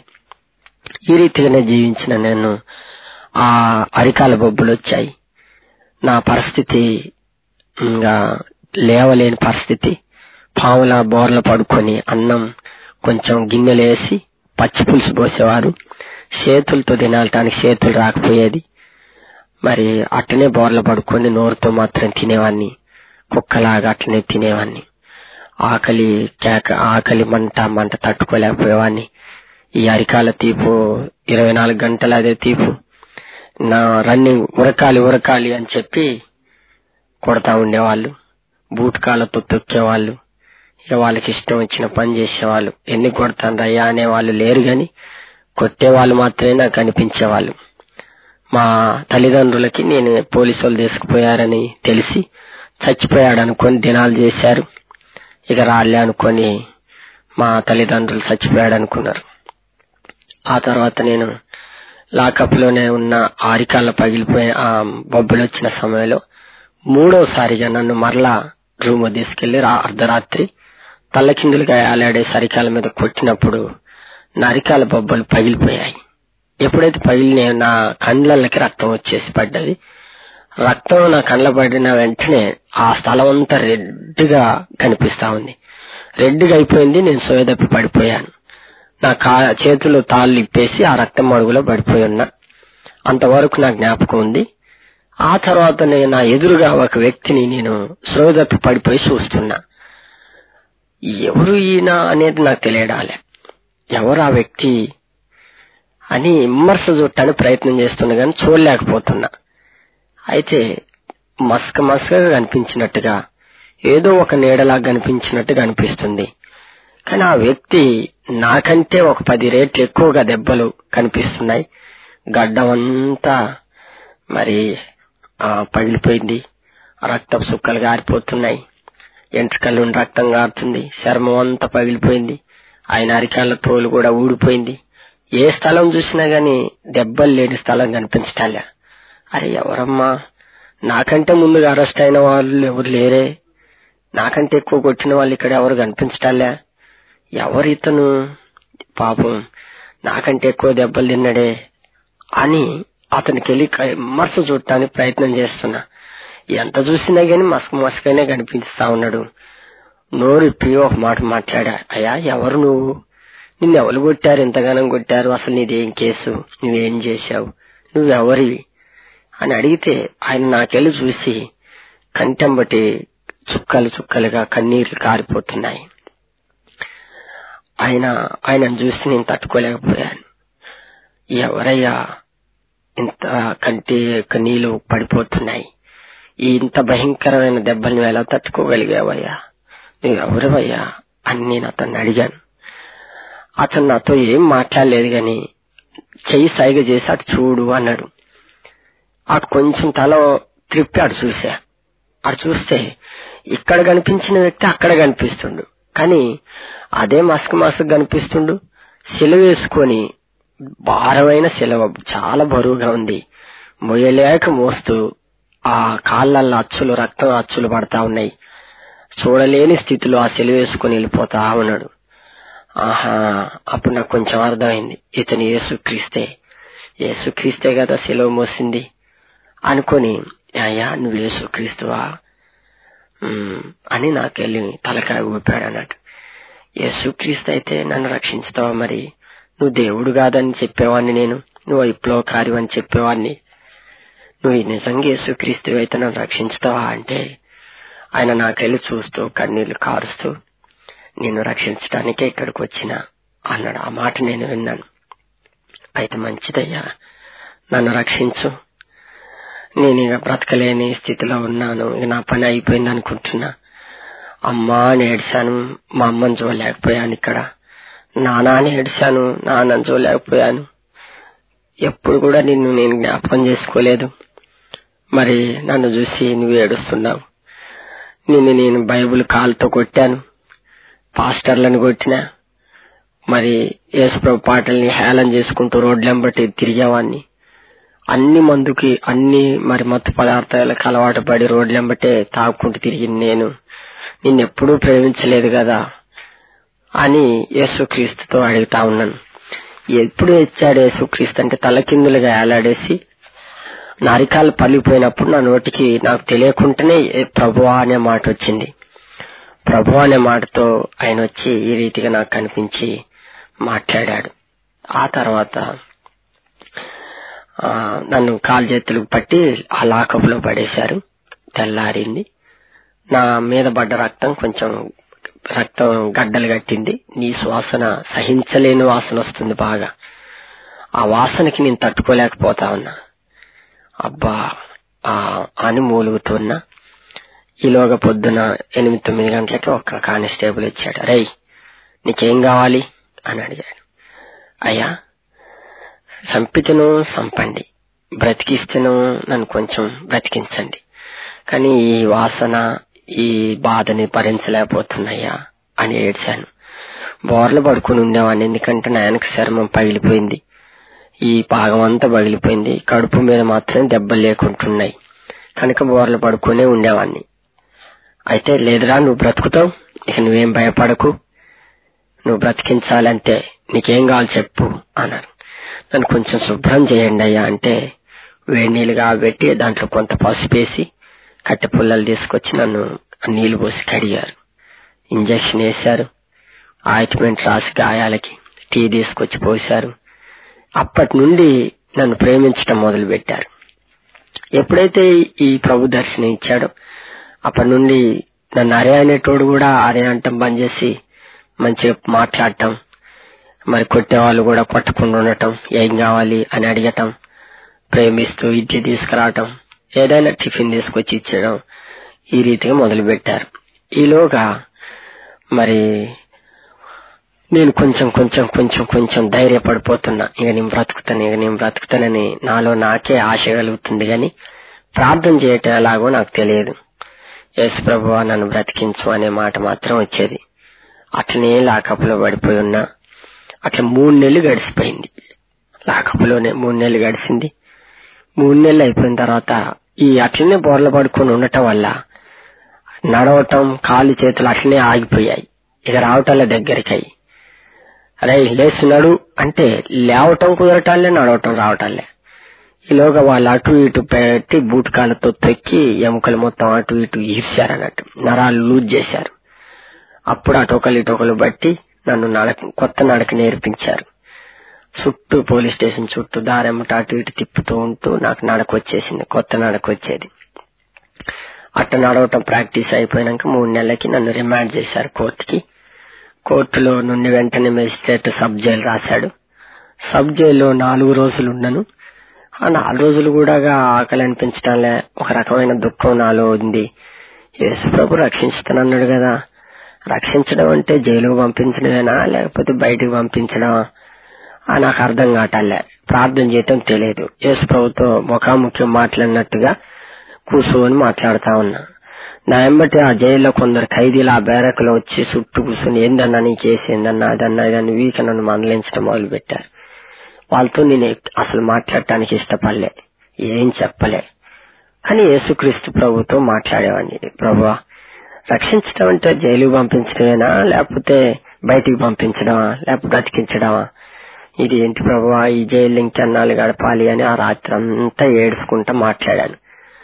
ఈ రీతిగానే జీవించిన నేను ఆ అరికాల బొబ్బులు వచ్చాయి నా పరిస్థితి ఇంకా లేవలేని పరిస్థితి పాముల బోర్ల పడుకొని అన్నం కొంచెం గిన్నెలేసి పచ్చి పులుసు పోసేవారు చేతులతో తినటానికి చేతులు రాకపోయేది మరి అట్టనే బోర్ల పడుకొని నోరుతో మాత్రం తినేవాన్ని కుక్కలాగా అట్లనే తినేవాన్ని ఆకలి కేక ఆకలి మంట మంట తట్టుకోలేకపోయేవాన్ని ఈ అరికాల తీపు ఇరవై నాలుగు గంటలు అదే తీపు నా రన్నింగ్ ఉరకాలి ఉరకాలి అని చెప్పి కొడతా ఉండేవాళ్ళు బూట్ కాళ్ళతో తొక్కేవాళ్ళు ఇక వాళ్ళకి ఇష్టం వచ్చిన పని చేసేవాళ్ళు ఎన్ని కొడతాండ్రయ్యా అనేవాళ్ళు లేరు గాని కొట్టేవాళ్ళు మాత్రమే నాకు అనిపించేవాళ్ళు మా తల్లిదండ్రులకి నేను పోలీసు వాళ్ళు తీసుకుపోయారని తెలిసి చచ్చిపోయాడు అనుకొని దినాలు చేశారు ఇక రాలే అనుకొని మా తల్లిదండ్రులు చచ్చిపోయాడు అనుకున్నారు ఆ తర్వాత నేను లాకప్ లోనే ఉన్న ఆరికాళ్ళ పగిలిపోయి ఆ బొబ్బులు వచ్చిన సమయంలో మూడోసారిగా నన్ను మరలా రూమ్ తీసుకెళ్లి రా- అర్ధరాత్రి తల్లకిందులుగా ఏలాడే సరికాల మీద కొట్టినప్పుడు నా అరికాల బొబ్బలు పగిలిపోయాయి ఎప్పుడైతే పగిలినాయో నా కండ్లకి రక్తం వచ్చేసి పడ్డది రక్తం నా కండ్ల పడిన వెంటనే ఆ స్థలం అంతా రెడ్గా కనిపిస్తా ఉంది రెడ్గా అయిపోయింది నేను సోయదప్పి పడిపోయాను నా కా చేతులు తాళ్ళు ఇప్పేసి ఆ రక్తం మడుగులో పడిపోయి ఉన్నా అంతవరకు నా జ్ఞాపకం ఉంది ఆ తర్వాత నేను నా ఎదురుగా ఒక వ్యక్తిని నేను సోయదప్పి పడిపోయి చూస్తున్నా ఎవరు ఈయన అనేది నాకు తెలియడాలే ఎవరు ఆ వ్యక్తి అని విమర్శ చుట్టానికి ప్రయత్నం చేస్తున్నా కానీ చూడలేకపోతున్నా అయితే మస్క మస్కగా కనిపించినట్టుగా ఏదో ఒక నీడలా కనిపించినట్టుగా అనిపిస్తుంది కానీ ఆ వ్యక్తి నాకంటే ఒక పది రేట్లు ఎక్కువగా దెబ్బలు కనిపిస్తున్నాయి గడ్డం అంతా మరి ఆ, పగిలిపోయింది రక్తం సుక్కలు గారిపోతున్నాయి ఎంట్రుకల నుండి రక్తం గారుతుంది చర్మం అంతా పగిలిపోయింది ఆయన అరికాళ్ళ తోలు కూడా ఊడిపోయింది ఏ స్థలం చూసినా గాని దెబ్బలు లేని స్థలం కనిపించటాలే అరే ఎవరమ్మా నాకంటే ముందుగా అరెస్ట్ అయిన వాళ్ళు ఎవరు లేరే నాకంటే ఎక్కువ కొట్టిన వాళ్ళు ఇక్కడ ఎవరు కనిపించటాలే ఎవరు ఇతను పాపం నాకంటే ఎక్కువ దెబ్బలు తిన్నాడే అని అతనికి వెళ్ళి విమర్శ చూడటానికి ప్రయత్నం చేస్తున్నా ఎంత చూసినా గాని మసక మసకైనా కనిపిస్తా ఉన్నాడు నోరు ఇప్పి ఒక మాట మాట్లాడా అయ్యా ఎవరు నువ్వు నిన్ను ఎవరు కొట్టారు ఎంతగానం కొట్టారు అసలు నీదేం కేసు నువ్వేం చేశావు నువ్వెవరివి అని అడిగితే ఆయన నాకెళ్ళి చూసి కంటెంబటి చుక్కలు చుక్కలుగా కన్నీళ్లు కారిపోతున్నాయి ఆయన ఆయనను చూసి నేను తట్టుకోలేకపోయాను ఎవరయ్యా ఇంత కంటి నీళ్లు పడిపోతున్నాయి ఈ ఇంత భయంకరమైన దెబ్బలు నువ్వు ఎలా తట్టుకోగలిగావయ్యా నువ్వు ఎవరివయ్యా అని నేను అతన్ని అడిగాను అతను నాతో ఏం మాట్లాడలేదు గాని చెయ్యి సైగ చేసి అటు చూడు అన్నాడు అటు కొంచెం తల త్రిప్పి అటు చూసా అటు చూస్తే ఇక్కడ కనిపించిన వ్యక్తి అక్కడ కనిపిస్తుండు కానీ అదే మసక మసక కనిపిస్తుండు సెలవు వేసుకొని భారమైన సెలవు చాలా బరువుగా ఉంది మొయ్యలేక మోస్తూ ఆ కాళ్ళల్లో అచ్చులు రక్తం అచ్చులు పడతా ఉన్నాయి చూడలేని స్థితిలో ఆ సెలవు వేసుకుని వెళ్ళిపోతా ఉన్నాడు ఆహా అప్పుడు నాకు కొంచెం అర్థమైంది ఇతను యేసుక్రీస్తే యేసుక్రీస్తే కదా సెలవు మోసింది అనుకొని అయ్యా నువ్వు యేసుక్రీస్తువా ఉమ్, అని నాకెళ్ళి తలకాయ ఊపాడు అన్నట్టు యేసుక్రీస్తు అయితే నన్ను రక్షించుతావా మరి నువ్వు దేవుడు కాదని చెప్పేవాడిని నేను నువ్వు విప్లవకారి అని చెప్పేవాడిని నువ్వు నిజంగా యేసుక్రీస్తు అయితే నన్ను రక్షించుతావా అంటే ఆయన నాకెళ్ళి చూస్తూ కన్నీళ్లు కారుస్తూ నిన్ను రక్షించడానికే ఇక్కడికి వచ్చిన అన్నాడు ఆ మాట నేను విన్నాను అయితే మంచిదయ్యా నన్ను రక్షించు నేను ఇక బ్రతకలేని స్థితిలో ఉన్నాను ఇక నా పని అయిపోయింది అనుకుంటున్నా అమ్మా అని ఏడ్చాను మా అమ్మని చూడలేకపోయాను ఇక్కడ నానా అని ఏడ్చాను నాన్నని చూడలేకపోయాను ఎప్పుడు కూడా నిన్ను నేను జ్ఞాపకం చేసుకోలేదు మరి నన్ను చూసి నువ్వు ఏడుస్తున్నావు నిన్ను నేను బైబిల్ కాలుతో కొట్టాను పాస్టర్లను కొట్టినా మరి యేసుప్రభు పాటల్ని హేళన చేసుకుంటూ రోడ్లెంబటి తిరిగేవాడిని అన్ని మందుకి అన్ని మరి మత్తు పదార్థాలకు అలవాటు పడి రోడ్లెంబటే తాగుకుంటూ తిరిగింది నేను నిన్నెప్పుడూ ప్రేమించలేదు కదా అని యేసుక్రీస్తుతో అడుగుతా ఉన్నాను ఎప్పుడు ఇచ్చాడు యేసుక్రీస్తు అంటే తలకిందులుగా ఏలాడేసి నరికాలు పలిపోయినప్పుడు నా నోటికి నాకు తెలియకుండానే ప్రభువా అనే మాట వచ్చింది ప్రభు అనే మాటతో ఆయన వచ్చి ఈ రీతిగా నాకు కనిపించి మాట్లాడాడు ఆ తర్వాత ఆ, నన్ను కాలు చేతులకు పట్టి ఆ లాకపులో పడేశారు తెల్లారింది నా మీద పడ్డ రక్తం కొంచెం రక్తం గడ్డలు కట్టింది నీ శ్వాసన సహించలేని వాసన వస్తుంది బాగా ఆ వాసనకి నేను తట్టుకోలేకపోతా ఉన్నా అబ్బా ఆ అని మూలుగుతున్నా ఈలోగా పొద్దున ఎనిమిది తొమ్మిది గంటలకి ఒక కానిస్టేబుల్ వచ్చాడు రై నీకేం కావాలి అని అడిగాడు అయ్యా చంపితేను చంపండి బ్రతికిస్తేను నన్ను కొంచెం బ్రతికించండి కానీ ఈ వాసన ఈ బాధని భరించలేకపోతున్నాయా అని ఏడ్చాను బోర్లు పడుకుని ఉండేవాడిని ఎందుకంటే నా వెనక చర్మం పగిలిపోయింది ఈ భాగం అంతా పగిలిపోయింది కడుపు మీద మాత్రం దెబ్బలు లేకుంటున్నాయి కనుక బోర్లు పడుకునే ఉండేవాడిని అయితే లేదురా నువ్వు బ్రతుకుతావు ఇక నువ్వేం భయపడకు నువ్వు బ్రతికించాలంటే నీకేం కావాలి చెప్పు అన్నారు నన్ను కొంచెం శుభ్రం చేయండి అయ్యా అంటే వేడి నీళ్ళు కాబెట్టి దాంట్లో కొంత పసుపు వేసి కట్టె పుల్లలు తీసుకొచ్చి నన్ను నీళ్లు పోసి కడిగారు ఇంజక్షన్ వేశారు ఆయింట్మెంట్ రాసి గాయాలకి టీ తీసుకొచ్చి పోశారు అప్పటి నుండి నన్ను ప్రేమించటం మొదలు పెట్టారు ఎప్పుడైతే ఈ ప్రభు దర్శనం ఇచ్చాడో అప్పటి నుండి నన్ను అరే అనేటోడు కూడా అరే అంటం బంద్ చేసి మంచిగా మాట్లాడటం మరి కొట్టేవాళ్ళు కూడా కొట్టకుండా ఉండటం ఏం కావాలి అని అడగటం ప్రేమిస్తూ ఇడ్లీ తీసుకురావటం ఏదైనా టిఫిన్ తీసుకొచ్చి ఇచ్చడం ఈ రీతిగా మొదలు పెట్టారు ఈలోగా మరి నేను కొంచెం కొంచెం కొంచెం కొంచెం ధైర్యపడిపోతున్నా ఇక నేను బ్రతుకుతాను ఇక నేను బ్రతుకుతానని నాలో నాకే ఆశ కలుగుతుంది గాని ప్రార్థన చేయటం ఎలాగో నాకు తెలియదు యేసు ప్రభు నన్ను బ్రతికించు అనే మాట మాత్రం వచ్చేది అట్లనే లాకప్లో పడిపోయి ఉన్నా అట్లా మూడు నెలలు గడిచిపోయింది లాకప్లోనే మూడు నెలలు గడిచింది మూడు నెలలు అయిపోయిన తర్వాత ఈ అట్లనే బోర్ల పడుకొని ఉండటం వల్ల నడవటం కాళ్ళు చేతులు అట్లనే ఆగిపోయాయి ఇక రావటాల దగ్గరికి అయ్యి అరే లేస్తున్నాడు అంటే లేవటం కుదరటాలే నడవటం రావటాలే ఈలోగా వాళ్ళు అటు ఇటు పెట్టి బూట్ కాళ్ళతో తొక్కి ఎముకలు మొత్తం అటు ఇటు ఈర్చారన్నట్టు నరాలు లూజ్ చేశారు అప్పుడు అటొకలు ఇటొకలు బట్టి నన్ను నడక కొత్త నడక నేర్పించారు చుట్టూ పోలీస్ స్టేషన్ చుట్టూ దారెమ్మట అటు ఇటు తిప్పుతూ ఉంటూ నాకు నడక వచ్చేసింది కొత్త నడక వచ్చేది అట్ట నడవటం ప్రాక్టీస్ అయిపోయినాక మూడు నెలలకి నన్ను రిమాండ్ చేశారు కోర్టుకి కోర్టులో నుండి వెంటనే మెజిస్ట్రేట్ సబ్ జైలు రాశాడు సబ్ జైల్లో నాలుగు రోజులు ఉన్నాను ఆ నాలుగు రోజులు కూడా ఆకలి అనిపించడంలే ఒక రకమైన దుఃఖం నాలో ఉంది యేసు ప్రభు రక్షించుతానన్నాడు కదా రక్షించడం అంటే జైలుకు పంపించడమేనా లేకపోతే బయటకు పంపించడమా ఆ నాకు అర్థం కావటాలే ప్రార్థన చేయటం తెలియదు యేసు ప్రభుతో ముఖాముఖి మాట్లాడినట్టుగా కూర్చొని మాట్లాడుతా ఉన్నా నా ఎంబటి ఆ జైల్లో కొందరు ఖైదీలు ఆ బేరకులో వచ్చి చుట్టూ కూర్చొని ఏందన్నా నీ కేసు ఏందన్నా అదన్నా ఇదని వీక నన్ను మందలించడం మొదలు పెట్టారు వాళ్ళతో నేను అసలు మాట్లాడటానికి ఇష్టపడలే ఏం చెప్పలే అని యేసుక్రీస్తు ప్రభుతో మాట్లాడేవాడిని ప్రభు రక్షించడం అంటే జైలుకు పంపించడమేనా లేకపోతే బయటికి పంపించడమా లేకపోతే బ్రతికించడమా ఇది ఏంటి ప్రభు ఈ జైలు ఇంకెన్నాళ్ళు గడపాలి అని ఆ రాత్రి అంతా ఏడుచుకుంటా మాట్లాడాను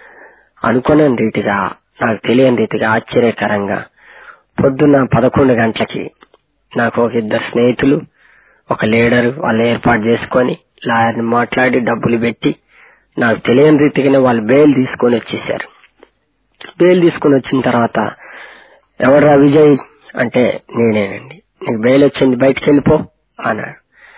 అనుకునే రీతిగా నాకు తెలియని రీతిగా ఆశ్చర్యకరంగా పొద్దున్న పదకొండు గంటలకి నాకు ఒక ఇద్దరు స్నేహితులు ఒక లీడర్ వాళ్ళు ఏర్పాటు చేసుకొని లాయర్ని మాట్లాడి డబ్బులు పెట్టి నాకు తెలియని రీతిగానే వాళ్ళు బెయిల్ తీసుకొని వచ్చేసారు బెయిల్ తీసుకొని వచ్చిన తర్వాత ఎవడ్రా విజయ్ అంటే నేనేనండి నీకు బెయిల్ వచ్చింది బయటకు వెళ్ళిపో అన్నాడు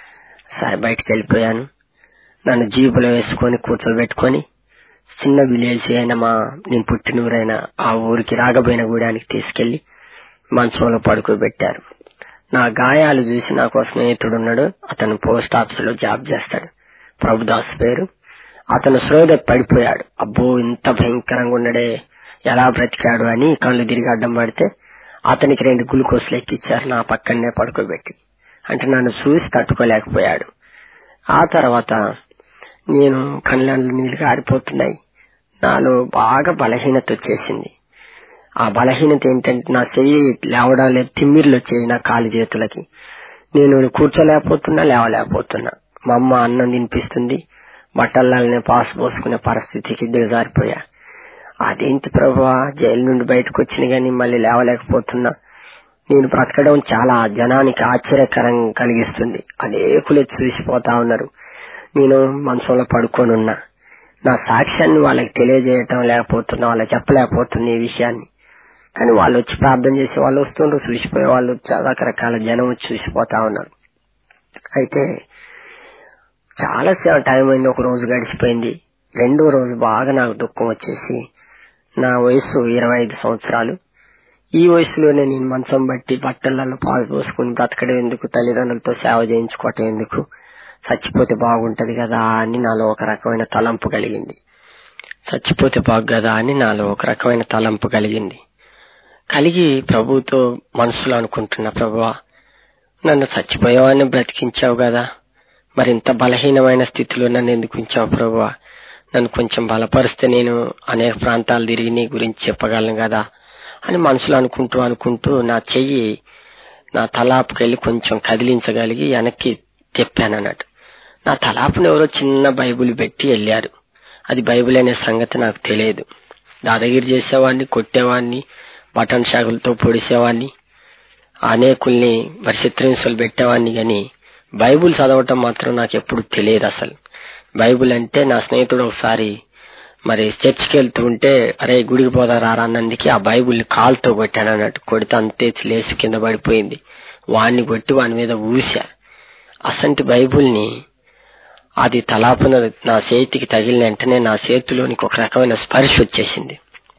సరే బయటకు వెళ్ళిపోయాను నన్ను జీపులో వేసుకొని కూర్చోబెట్టుకొని చిన్న విలేజ్ అయిన మా నేను పుట్టినూరైన ఆ ఊరికి రాగబోయిన గూడానికి తీసుకెళ్లి మంచంలో పడుకోబెట్టారు నా గాయాలు చూసి నాకు ఒక స్నేహితుడు ఉన్నాడు అతను పోస్ట్ ఆఫీస్ లో జాబ్ చేస్తాడు ప్రభుదాస్ పేరు అతను శ్రోద పడిపోయాడు అబ్బో ఇంత భయంకరంగా ఉన్నాడే ఎలా బ్రతికాడు అని కళ్ళు తిరిగి అడ్డం పడితే అతనికి రెండు గ్లూకోజ్లు ఎక్కిచ్చారు నా పక్కనే పడుకోబెట్టి అంటే నన్ను చూసి తట్టుకోలేకపోయాడు ఆ తర్వాత నేను కళ్ళల్లో నీళ్లు గారిపోతున్నాయి నాలో బాగా బలహీనత వచ్చేసింది ఆ బలహీనత ఏంటంటే నా చెయ్యి లేవడం లేదు తిమ్మిర్లు వచ్చేది నా కాలు చేతులకి నేను కూర్చోలేకపోతున్నా లేవలేకపోతున్నా మా అమ్మ అన్నం తినిపిస్తుంది బట్టలనే పాస్ పోసుకునే పరిస్థితికి దిగజారిపోయా అదేంటి ప్రభా జైలు నుండి బయటకు వచ్చిన గాని మళ్ళీ లేవలేకపోతున్నా నేను బ్రతకడం చాలా జనానికి ఆశ్చర్యకరం కలిగిస్తుంది అనేకులు చూసిపోతా ఉన్నారు నేను మనసులో పడుకొని ఉన్నా నా సాక్ష్యాన్ని వాళ్ళకి తెలియజేయటం లేకపోతున్నా వాళ్ళకి చెప్పలేకపోతున్నా ఈ విషయాన్ని కానీ వాళ్ళు వచ్చి ప్రార్థన చేసి వాళ్ళు వస్తుండ్రు చూసిపోయే వాళ్ళు చాలా రకరకాల జనం వచ్చి చూసిపోతా ఉన్నారు అయితే చాలా టైం అయింది ఒక రోజు గడిచిపోయింది రెండో రోజు బాగా నాకు దుఃఖం వచ్చేసి నా వయసు ఇరవై ఐదు సంవత్సరాలు ఈ వయసులోనే నేను మంచం బట్టి బట్టలలో పాలు పోసుకుని బ్రతకడం ఎందుకు తల్లిదండ్రులతో సేవ చేయించుకోవటం ఎందుకు చచ్చిపోతే బాగుంటది కదా అని నాలో ఒక రకమైన తలంపు కలిగింది చచ్చిపోతే బాగు కదా అని నాలో ఒక రకమైన తలంపు కలిగింది కలిగి ప్రభుతో మనసులో అనుకుంటున్న ప్రభువా నన్ను చచ్చిపోయేవాడిని బ్రతికించావు కదా మరి ఇంత బలహీనమైన స్థితిలో నన్ను ఎందుకు ఉంచావు ప్రభువా నన్ను కొంచెం బలపరిస్తే నేను అనేక ప్రాంతాలు తిరిగి నీ గురించి చెప్పగలను కదా అని మనసులో అనుకుంటూ అనుకుంటూ నా చెయ్యి నా తలాపుకెళ్ళి కొంచెం కదిలించగలిగి వెనక్కి చెప్పాను అన్నట్టు నా తలాపుని ఎవరో చిన్న బైబుల్ పెట్టి వెళ్ళారు అది బైబిల్ అనే సంగతి నాకు తెలియదు దాదాగిరి చేసేవాడిని కొట్టేవాడిని బటన్ షాకులతో పొడిసేవాడిని అనేకుల్ని మరి చిత్రహింసలు పెట్టేవాడిని గాని బైబుల్ చదవటం మాత్రం నాకు ఎప్పుడు తెలియదు అసలు బైబుల్ అంటే నా స్నేహితుడు ఒకసారి మరి చర్చికి వెళ్తూ ఉంటే అరే గుడికి పోదా రారా అన్నందుకే ఆ బైబుల్ కాలుతో కొట్టాను అన్నట్టు కొడితే అంతే లేచి కింద పడిపోయింది వాడిని కొట్టి వాని మీద ఊసా అసంటి బైబుల్ని అది తలాపున నా చేతికి తగిలిన వెంటనే నా చేతిలోనికి ఒక రకమైన స్పర్శ వచ్చేసింది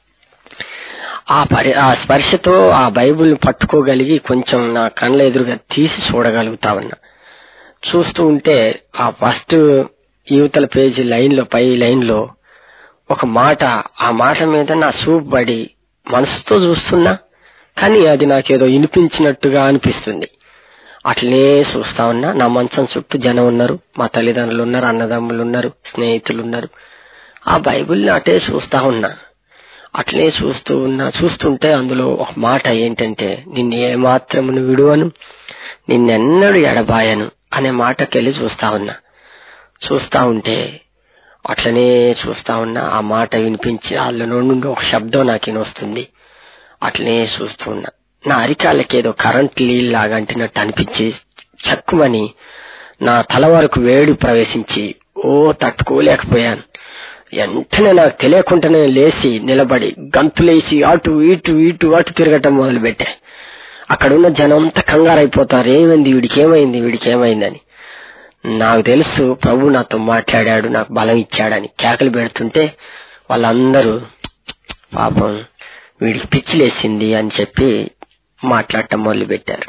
ఆ పరి ఆ స్పర్శతో ఆ బైబుల్ పట్టుకోగలిగి కొంచెం నా కళ్ళ ఎదురుగా తీసి చూడగలుగుతా ఉన్నా చూస్తూ ఉంటే ఆ ఫస్ట్ యువతల పేజీ లైన్ లో పై లైన్ లో ఒక మాట ఆ మాట మీద నా సూప్ పడి మనసుతో చూస్తున్నా కానీ అది నాకేదో వినిపించినట్టుగా అనిపిస్తుంది అట్లనే చూస్తా ఉన్నా నా మంచం చుట్టూ జనం ఉన్నారు మా తల్లిదండ్రులు ఉన్నారు అన్నదమ్ములు ఉన్నారు స్నేహితులు ఉన్నారు ఆ బైబిల్ని అటే చూస్తా ఉన్నా అట్లనే చూస్తూ ఉన్నా చూస్తుంటే అందులో ఒక మాట ఏంటంటే నిన్ను ఏమాత్రమును విడువను నిన్నెన్నడు ఎడబాయను అనే మాటకెళ్ళి చూస్తా ఉన్నా చూస్తా ఉంటే అట్లనే చూస్తా ఉన్నా ఆ మాట వినిపించి వాళ్ళ నుండి ఒక శబ్దం నాకు వినొస్తుంది అట్లనే చూస్తూ ఉన్నా నా అరికాళ్ళకి ఏదో కరెంట్ లీల్ లాగా అంటినట్టు అనిపించి చక్కుమని నా తల వరకు వేడి ప్రవేశించి ఓ తట్టుకోలేకపోయాను వెంటనే నాకు తెలియకుండానే లేచి నిలబడి గంతులేసి అటు ఇటు ఇటు అటు తిరగటం మొదలు పెట్టా అక్కడ ఉన్న జనం అంతా కంగారైపోతారు ఏమైంది వీడికి ఏమైంది వీడికి ఏమైందని నాకు తెలుసు ప్రభు నాతో మాట్లాడాడు నాకు బలం ఇచ్చాడని కేకలు పెడుతుంటే వాళ్ళందరూ పాపం వీడికి పిచ్చిలేసింది అని చెప్పి మాట్లాడటం మొదలు పెట్టారు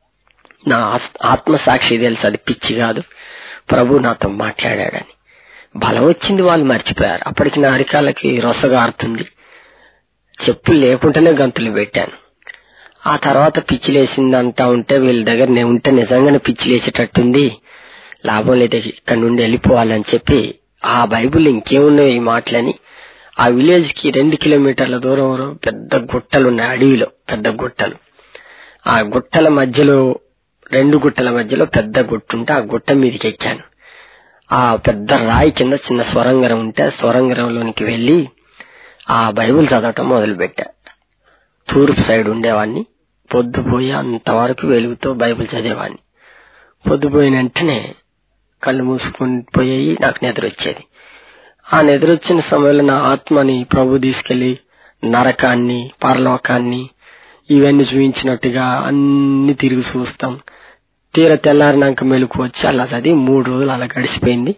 నా ఆస్- ఆత్మసాక్షి తెలుసు అది పిచ్చి కాదు ప్రభు నాతో మాట్లాడాడని బలం వచ్చింది వాళ్ళు మర్చిపోయారు అప్పటికి నా అరికాలకి రొసగారుతుంది చెప్పులు లేకుండానే గంతులు పెట్టాను ఆ తర్వాత పిచ్చి లేసింది అంటా ఉంటే వీళ్ళ దగ్గర నేను ఉంటే నిజంగానే పిచ్చి లేచేటట్టుంది లాభం లేదు ఇక్కడ నుండి వెళ్ళిపోవాలని చెప్పి ఆ బైబుల్ ఇంకేమున్నాయి ఈ మాటలని ఆ విలేజ్ కి రెండు కిలోమీటర్ల దూరంలో పెద్ద గుట్టలు ఉన్నాయి అడవిలో పెద్ద గుట్టలు ఆ గుట్టల మధ్యలో రెండు గుట్టల మధ్యలో పెద్ద గుట్ట ఉంటే ఆ గుట్ట మీదకి ఎక్కాను ఆ పెద్ద రాయి కింద చిన్న స్వరంగరం ఉంటే ఆ స్వరంగరంలోనికి వెళ్లి ఆ బైబిల్ చదవటం మొదలు పెట్టా తూర్పు సైడ్ ఉండేవాడిని పొద్దుపోయి అంతవరకు వెలుగుతో బైబిల్ చదివేవాడిని పొద్దుపోయిన వెంటనే కళ్ళు మూసుకొని పోయాయి నాకు నిద్ర వచ్చేది ఆ నిద్ర వచ్చిన సమయంలో నా ఆత్మని ప్రభు తీసుకెళ్లి నరకాన్ని పరలోకాన్ని ఇవన్నీ చూపించినట్టుగా అన్ని తిరిగి చూస్తాం తీర తెల్లారినాక మెలకు వచ్చి అలా చదివి మూడు రోజులు అలా గడిచిపోయింది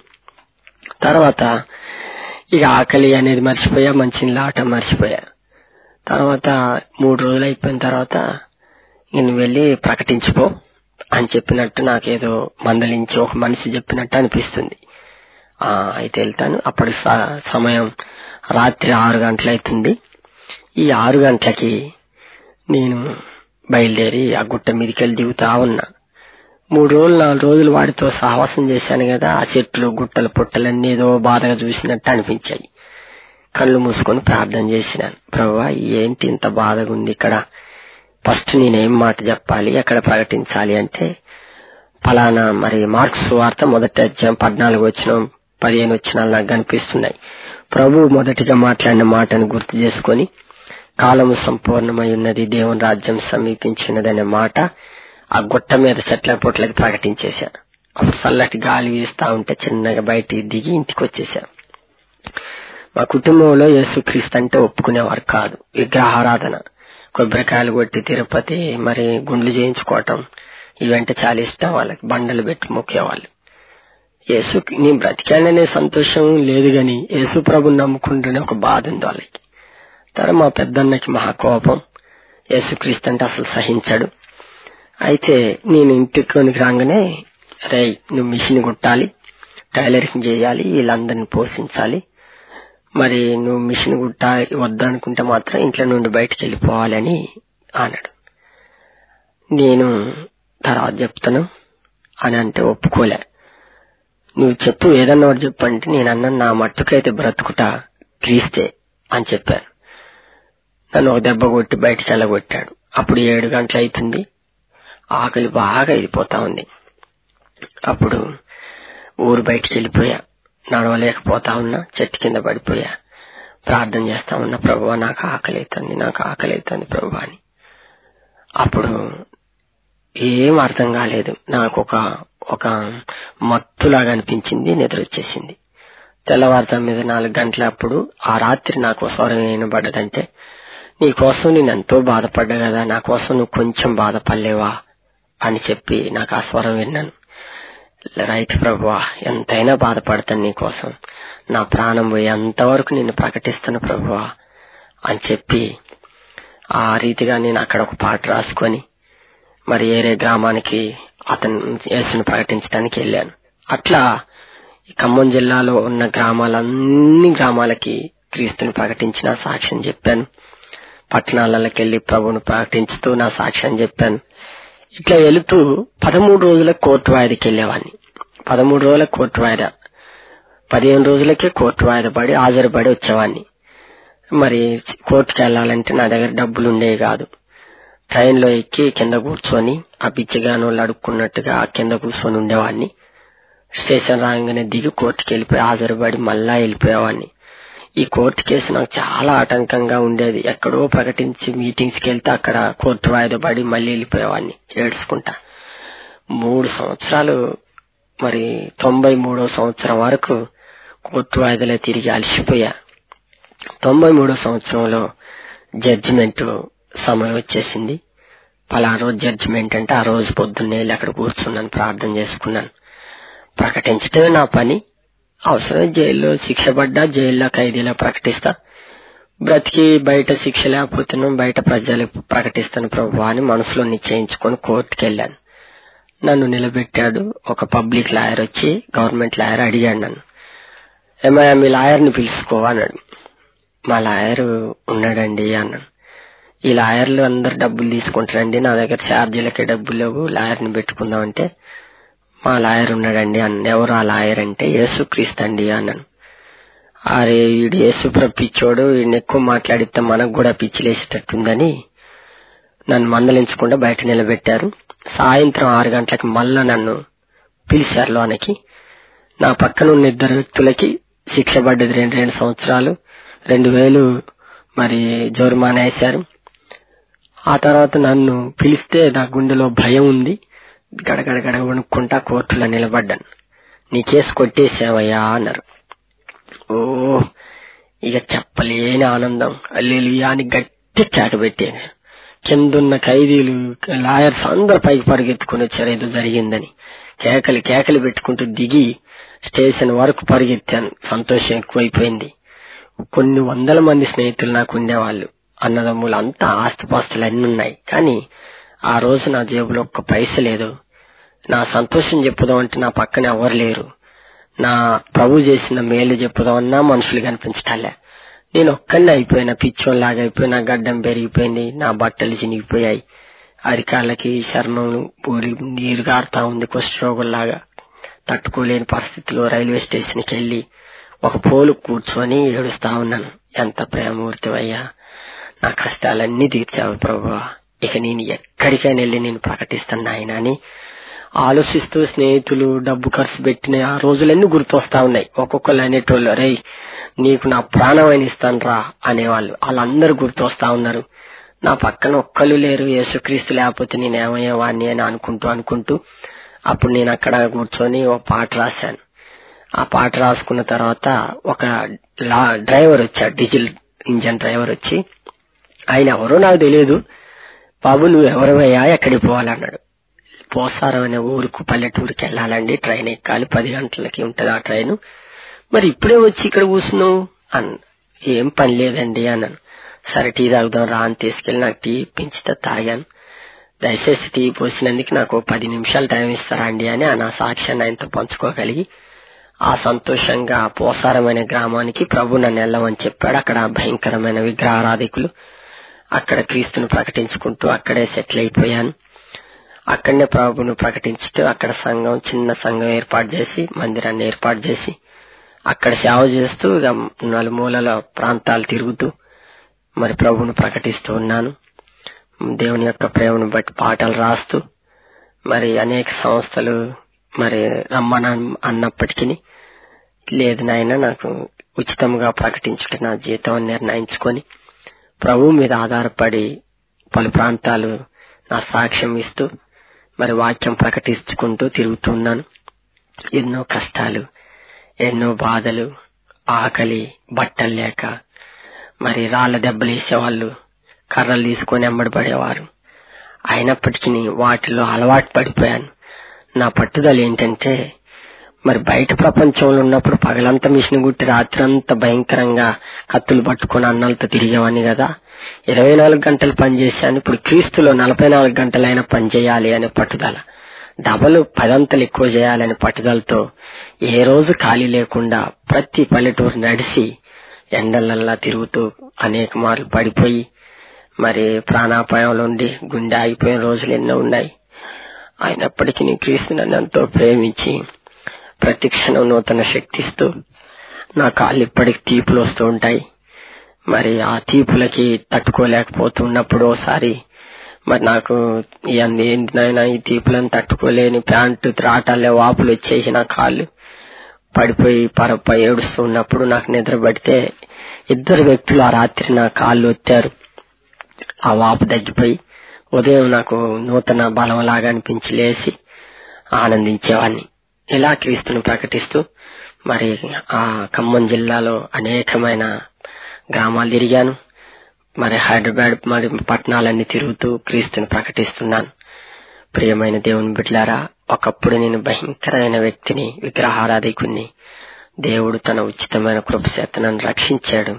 తర్వాత ఇక ఆకలి అనేది మర్చిపోయా మంచి ఆట మర్చిపోయా తర్వాత మూడు రోజులు అయిపోయిన తర్వాత నేను వెళ్ళి ప్రకటించుకో అని చెప్పినట్టు నాకేదో మందలించి ఒక మనిషి చెప్పినట్టు అనిపిస్తుంది ఆ అయితే వెళ్తాను అప్పటి స- సమయం రాత్రి ఆరు గంటలు అవుతుంది ఈ ఆరు గంటలకి నేను బయలుదేరి ఆ గుట్ట మీదకి వెళ్ళి దిగుతా ఉన్నా మూడు రోజులు నాలుగు రోజులు వాడితో సహవాసం చేశాను కదా ఆ చెట్లు గుట్టలు పుట్టలన్నీ ఏదో బాధగా చూసినట్టు అనిపించాయి కళ్ళు మూసుకొని ప్రార్థన చేసినాను ప్రభా ఏంటి ఇంత బాధగా ఉంది ఇక్కడ ఫస్ట్ నేనేం మాట చెప్పాలి ఎక్కడ ప్రకటించాలి అంటే ఫలానా మరి మార్క్స్ వార్త మొదటి అధ్యాయం పద్నాలుగు వచ్చిన పదిహేను వచ్చిన నాకు కనిపిస్తున్నాయి ప్రభు మొదటిగా మాట్లాడిన మాటను గుర్తు చేసుకొని కాలము సంపూర్ణమై ఉన్నది దేవుని రాజ్యం సమీపించినదనే మాట ఆ గుట్ట మీద చెట్ల పొట్లకి ప్రకటించేశాను అప్పుడు చల్లటి గాలి వీస్తా ఉంటే చిన్నగా బయటికి దిగి ఇంటికి వచ్చేసాను మా కుటుంబంలో యేసుక్రీస్తు అంటే ఒప్పుకునేవారు కాదు విగ్రహారాధన కొబ్బరికాయలు కొట్టి తిరుపతి మరి గుండ్లు చేయించుకోవటం ఇవంటే చాలా ఇష్టం వాళ్ళకి బండలు పెట్టి మొక్కేవాళ్ళు యేసు నీ బ్రతికాననే సంతోషం లేదు గాని యేసు ప్రభు నమ్ముకుంటూనే ఒక బాధ ఉంది వాళ్ళకి తర్వాత మా పెద్దన్నకి మహా కోపం యేసుక్రీస్తు అంటే అసలు సహించాడు అయితే నేను ఇంటికి రాగానే రే నువ్వు మిషన్ కుట్టాలి టైలరింగ్ చేయాలి వీళ్ళందరిని పోషించాలి మరి నువ్వు మిషన్ కుట్ట వద్దనుకుంటే మాత్రం ఇంట్లో నుండి బయటికి వెళ్ళిపోవాలని అన్నాడు నేను తర్వాత చెప్తాను అని అంటే ఒప్పుకోలే నువ్వు చెప్పు ఏదన్నా ఒకటి చెప్పు అంటే నేను అన్న నా మట్టుకైతే బ్రతుకుట క్రీస్తే అని చెప్పాను నన్ను ఒక దెబ్బ కొట్టి బయట చల్లగొట్టాడు అప్పుడు ఏడు గంటలు అవుతుంది ఆకలి బాగా అయిపోతా ఉంది అప్పుడు ఊరు బయటికి వెళ్ళిపోయా నడవలేకపోతా ఉన్నా చెట్టు కింద పడిపోయా ప్రార్థన చేస్తా ఉన్నా ప్రభు నాకు ఆకలి అవుతుంది నాకు ఆకలి అవుతుంది ప్రభు అని అప్పుడు ఏం అర్థం కాలేదు నాకు ఒక ఒక మత్తులాగా అనిపించింది నిద్ర వచ్చేసింది తెల్లవారుజాము మీద నాలుగు గంటలప్పుడు ఆ రాత్రి నాకు స్వరం వినబడ్డదంటే నీ కోసం నేను ఎంతో బాధపడ్డా కదా నా కోసం నువ్వు కొంచెం బాధపడలేవా అని చెప్పి నాకు ఆ స్వరం విన్నాను రైట్ ప్రభువా ఎంతైనా బాధపడతాను నీ కోసం నా ప్రాణం పోయి అంతవరకు నిన్ను ప్రకటిస్తాను ప్రభువా అని చెప్పి ఆ రీతిగా నేను అక్కడ ఒక పాట రాసుకొని మరి ఏరే గ్రామానికి అతను యేసును ప్రకటించడానికి వెళ్ళాను అట్లా ఈ ఖమ్మం జిల్లాలో ఉన్న గ్రామాలన్ని గ్రామాలకి క్రీస్తుని ప్రకటించిన సాక్ష్యం చెప్పాను పట్టణాలకి వెళ్లి ప్రభుని ప్రకటించుతూ నా సాక్ష్యం చెప్పాను ఇట్లా వెళుతూ పదమూడు రోజుల కోర్టు వాయిదాకి వెళ్ళేవాడిని పదమూడు రోజుల కోర్టు వాయిదా పదిహేను రోజులకే కోర్టు వాయిదా పడి హాజరుపడి వచ్చేవాడిని మరి కోర్టుకి వెళ్ళాలంటే నా దగ్గర డబ్బులు ఉండేవి కాదు ట్రైన్ లో ఎక్కి కింద కూర్చొని ఆ పిచ్చిగాను అడుక్కున్నట్టుగా ఆ కింద కూర్చొని ఉండేవాడిని స్టేషన్ రాగానే దిగి కోర్టుకి వెళ్ళిపోయి హాజరుపడి మళ్ళా వెళ్ళిపోయేవాడిని ఈ కోర్టు కేసు నాకు చాలా ఆటంకంగా ఉండేది ఎక్కడో ప్రకటించి మీటింగ్స్ కి వెళ్తే అక్కడ కోర్టు వాయిదా పడి మళ్ళీ వెళ్ళిపోయేవాడిని ఏడ్చుకుంటా మూడు సంవత్సరాలు మరి తొంభై మూడో సంవత్సరం వరకు కోర్టు వాయిదాలో తిరిగి అలసిపోయా తొంభై మూడో సంవత్సరంలో జడ్జిమెంట్ సమయం వచ్చేసింది పలానా రోజు జడ్జిమెంట్ అంటే ఆ రోజు పొద్దున్నే వెళ్ళి అక్కడ కూర్చున్నాను ప్రార్థన చేసుకున్నాను ప్రకటించటమే నా పని అవసరం జైల్లో శిక్ష పడ్డా జైల్లో ఖైదీలో ప్రకటిస్తా బ్రతికి బయట శిక్ష లేకపోతున్నాం బయట ప్రజలకు ప్రకటిస్తాను ప్రభు అని మనసులో నిశ్చయించుకొని కోర్టుకి వెళ్ళాను నన్ను నిలబెట్టాడు ఒక పబ్లిక్ లాయర్ వచ్చి గవర్నమెంట్ లాయర్ అడిగాడు నన్ను ఏమయ్యా మీ లాయర్ని పిలుచుకో అన్నాడు మా లాయర్ ఉన్నాడండి అన్నాను ఈ లాయర్లు అందరు డబ్బులు తీసుకుంటారండి నా దగ్గర ఛార్జీలకే డబ్బులు లేవు లాయర్ని పెట్టుకుందామంటే మా లాయర్ ఉన్నాడండి అన్న ఎవరు ఆ లాయర్ అంటే యేసు క్రీస్తు అండి అన్నాను అరే వీడు యేసు పిచ్చోడు వీడిని ఎక్కువ మాట్లాడితే మనకు కూడా పిచ్చిలేసేటట్టుందని నన్ను మందలించకుండా బయట నిలబెట్టారు సాయంత్రం ఆరు గంటలకి మళ్ళా నన్ను పిలిచారు లోనకి నా పక్కన ఉన్న ఇద్దరు వ్యక్తులకి శిక్ష పడ్డది రెండు రెండు సంవత్సరాలు రెండు వేలు మరి జోరుమానా వేశారు ఆ తర్వాత నన్ను పిలిస్తే నా గుండెలో భయం ఉంది గడగడ గడ వణుక్కుంటా కోర్టులో నిలబడ్డాను నీ కేసు కొట్టేసావయ్యా అన్నారు ఓ ఇక చెప్పలేని ఆనందం అల్లెలుయా అని గట్టి కేక పెట్టాను కిందున్న ఖైదీలు లాయర్స్ అందరు పైకి పరిగెత్తుకుని వచ్చారు ఏదో జరిగిందని కేకలు కేకలు పెట్టుకుంటూ దిగి స్టేషన్ వరకు పరిగెత్తాను సంతోషం ఎక్కువైపోయింది కొన్ని వందల మంది స్నేహితులు నాకు ఉండేవాళ్ళు అన్నదమ్ములు అంతా ఆస్తిపాస్తులు అన్ని ఉన్నాయి కానీ ఆ రోజు నా జేబులో ఒక్క పైస లేదు నా సంతోషం చెప్పుదాం అంటే నా పక్కన ఎవరు లేరు నా ప్రభు చేసిన మేలు చెప్పుదామన్నా మనుషులు కనిపించటాలే నేను ఒక్కనే అయిపోయినా పిచ్చోన్లాగా అయిపోయి నా గడ్డం పెరిగిపోయింది నా బట్టలు చినిగిపోయాయి అరికాళ్ళకి చర్మం పూరి నీరు గారుతా ఉంది కుష్ఠరోగుల్లాగా తట్టుకోలేని పరిస్థితిలో రైల్వే స్టేషన్కి వెళ్లి ఒక పోలు కూర్చొని ఏడుస్తా ఉన్నాను ఎంత ప్రేమమూర్తివయ్యా నా కష్టాలన్నీ తీర్చావు ప్రభు ఇక నేను ఎక్కడికైనా వెళ్ళి నేను ప్రకటిస్తాను ఆయన అని ఆలోచిస్తూ స్నేహితులు డబ్బు ఖర్చు పెట్టిన ఆ రోజులన్నీ గుర్తొస్తా ఉన్నాయి ఒక్కొక్కరు అనేటోళ్ళు రే నీకు నా ప్రాణమైన ఇస్తాను రా అనేవాళ్ళు వాళ్ళందరూ గుర్తొస్తా ఉన్నారు నా పక్కన ఒక్కళ్ళు లేరు యేసుక్రీస్తు లేకపోతే నేనేమయ్యేవాడిని అని అనుకుంటూ అనుకుంటూ అప్పుడు నేను అక్కడ కూర్చొని ఒక పాట రాశాను ఆ పాట రాసుకున్న తర్వాత ఒక డ్రైవర్ వచ్చాడు డీజిల్ ఇంజన్ డ్రైవర్ వచ్చి ఆయన ఎవరో నాకు తెలియదు బాబు నువ్వు ఎవరివయ్యా ఎక్కడికి పోవాలన్నాడు పోసారం అనే ఊరుకు పల్లెటూరుకి వెళ్ళాలండి ట్రైన్ ఎక్కాలి పది గంటలకి ఉంటది ఆ ట్రైన్ మరి ఇప్పుడే వచ్చి ఇక్కడ కూర్చున్నావు అన్న ఏం పని లేదండి అన్నాను సరే టీ తాగుదాం రా అని తీసుకెళ్లి నాకు టీ పెంచితే తాగాను దయచేసి టీ పోసినందుకు నాకు పది నిమిషాలు టైం ఇస్తారా అండి అని నా సాక్ష్యాన్ని ఆయనతో పంచుకోగలిగి ఆ సంతోషంగా పోసారమైన గ్రామానికి ప్రభు నన్ను వెళ్ళమని చెప్పాడు అక్కడ భయంకరమైన విగ్రహారాధికులు అక్కడ క్రీస్తును ప్రకటించుకుంటూ అక్కడే సెటిల్ అయిపోయాను అక్కడనే ప్రభువును ప్రకటించుతూ అక్కడ సంఘం చిన్న సంఘం ఏర్పాటు చేసి మందిరాన్ని ఏర్పాటు చేసి అక్కడ సేవ చేస్తూ ఇక నలుమూలల ప్రాంతాలు తిరుగుతూ మరి ప్రభువును ప్రకటిస్తూ ఉన్నాను దేవుని యొక్క ప్రేమను బట్టి పాటలు రాస్తూ మరి అనేక సంస్థలు మరి రమ్మన అన్నప్పటికీ లేదు నాయన నాకు ఉచితంగా ప్రకటించుట నా జీతం అని నిర్ణయించుకొని ప్రభు మీద ఆధారపడి పలు ప్రాంతాలు నా సాక్ష్యం ఇస్తూ మరి వాక్యం ప్రకటించుకుంటూ తిరుగుతున్నాను ఎన్నో కష్టాలు ఎన్నో బాధలు ఆకలి బట్టలు లేక మరి రాళ్ల దెబ్బలు వేసేవాళ్ళు కర్రలు తీసుకొని ఎంబడిపడేవారు అయినప్పటికీ వాటిలో అలవాటు పడిపోయాను నా పట్టుదల ఏంటంటే మరి బయట ప్రపంచంలో ఉన్నప్పుడు పగలంతా మిషన్ గుట్టి రాత్రంతా భయంకరంగా కత్తులు పట్టుకుని అన్నలతో తిరిగేవాడిని కదా ఇరవై నాలుగు గంటలు పనిచేశాను ఇప్పుడు క్రీస్తులో నలభై నాలుగు గంటలైనా పనిచేయాలి అనే పట్టుదల డబలు పదంతలు ఎక్కువ చేయాలనే పట్టుదలతో ఏ రోజు ఖాళీ లేకుండా ప్రతి పల్లెటూరు నడిచి ఎండలల్లా తిరుగుతూ అనేక మార్లు పడిపోయి మరి ప్రాణాపాయంలో ఉండి గుండె ఆగిపోయిన రోజులు ఎన్నో ఉన్నాయి అయినప్పటికీ నీ క్రీస్తు నన్ను ఎంతో ప్రేమించి ప్రతి క్షణం నూతన శక్తిస్తూ నా కాళ్ళు ఇప్పటికి తీపులు వస్తూ ఉంటాయి మరి ఆ తీపులకి తట్టుకోలేకపోతున్నప్పుడు ఒకసారి మరి నాకు ఇవన్నీ ఏంటినైనా ఈ తీపులను తట్టుకోలేని ప్యాంటు త్రాటాలే వాపులు వచ్చేసి నా కాళ్ళు పడిపోయి పరప ఏడుస్తూ ఉన్నప్పుడు నాకు నిద్ర పడితే ఇద్దరు వ్యక్తులు ఆ రాత్రి నా కాళ్ళు వచ్చారు ఆ వాపు తగ్గిపోయి ఉదయం నాకు నూతన బలం లాగా అనిపించి లేచి ఆనందించేవాడిని ఇలా క్రీస్తును ప్రకటిస్తూ మరి ఆ ఖమ్మం జిల్లాలో అనేకమైన గ్రామాలు తిరిగాను మరి హైదరాబాద్ మరి పట్టణాలన్నీ తిరుగుతూ క్రీస్తుని ప్రకటిస్తున్నాను ప్రియమైన దేవుని బిడ్లారా ఒకప్పుడు నేను భయంకరమైన వ్యక్తిని విగ్రహారాధికుని దేవుడు తన ఉచితమైన కృపచేత నన్ను రక్షించాడు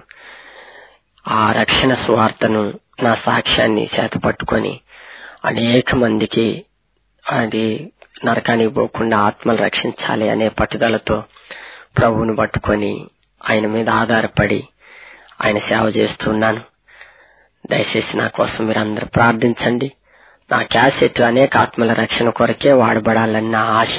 ఆ రక్షణ సువార్తను నా సాక్ష్యాన్ని చేత పట్టుకొని అనేక మందికి అది నరకానికి పోకుండా ఆత్మలు రక్షించాలి అనే పట్టుదలతో ప్రభువును పట్టుకొని ఆయన మీద ఆధారపడి ఆయన సేవ చేస్తున్నాను దయచేసి నా కోసం మీరు అందరు ప్రార్థించండి నా క్యాసెట్ అనేక ఆత్మల రక్షణ కొరకే వాడబడాలన్న ఆశ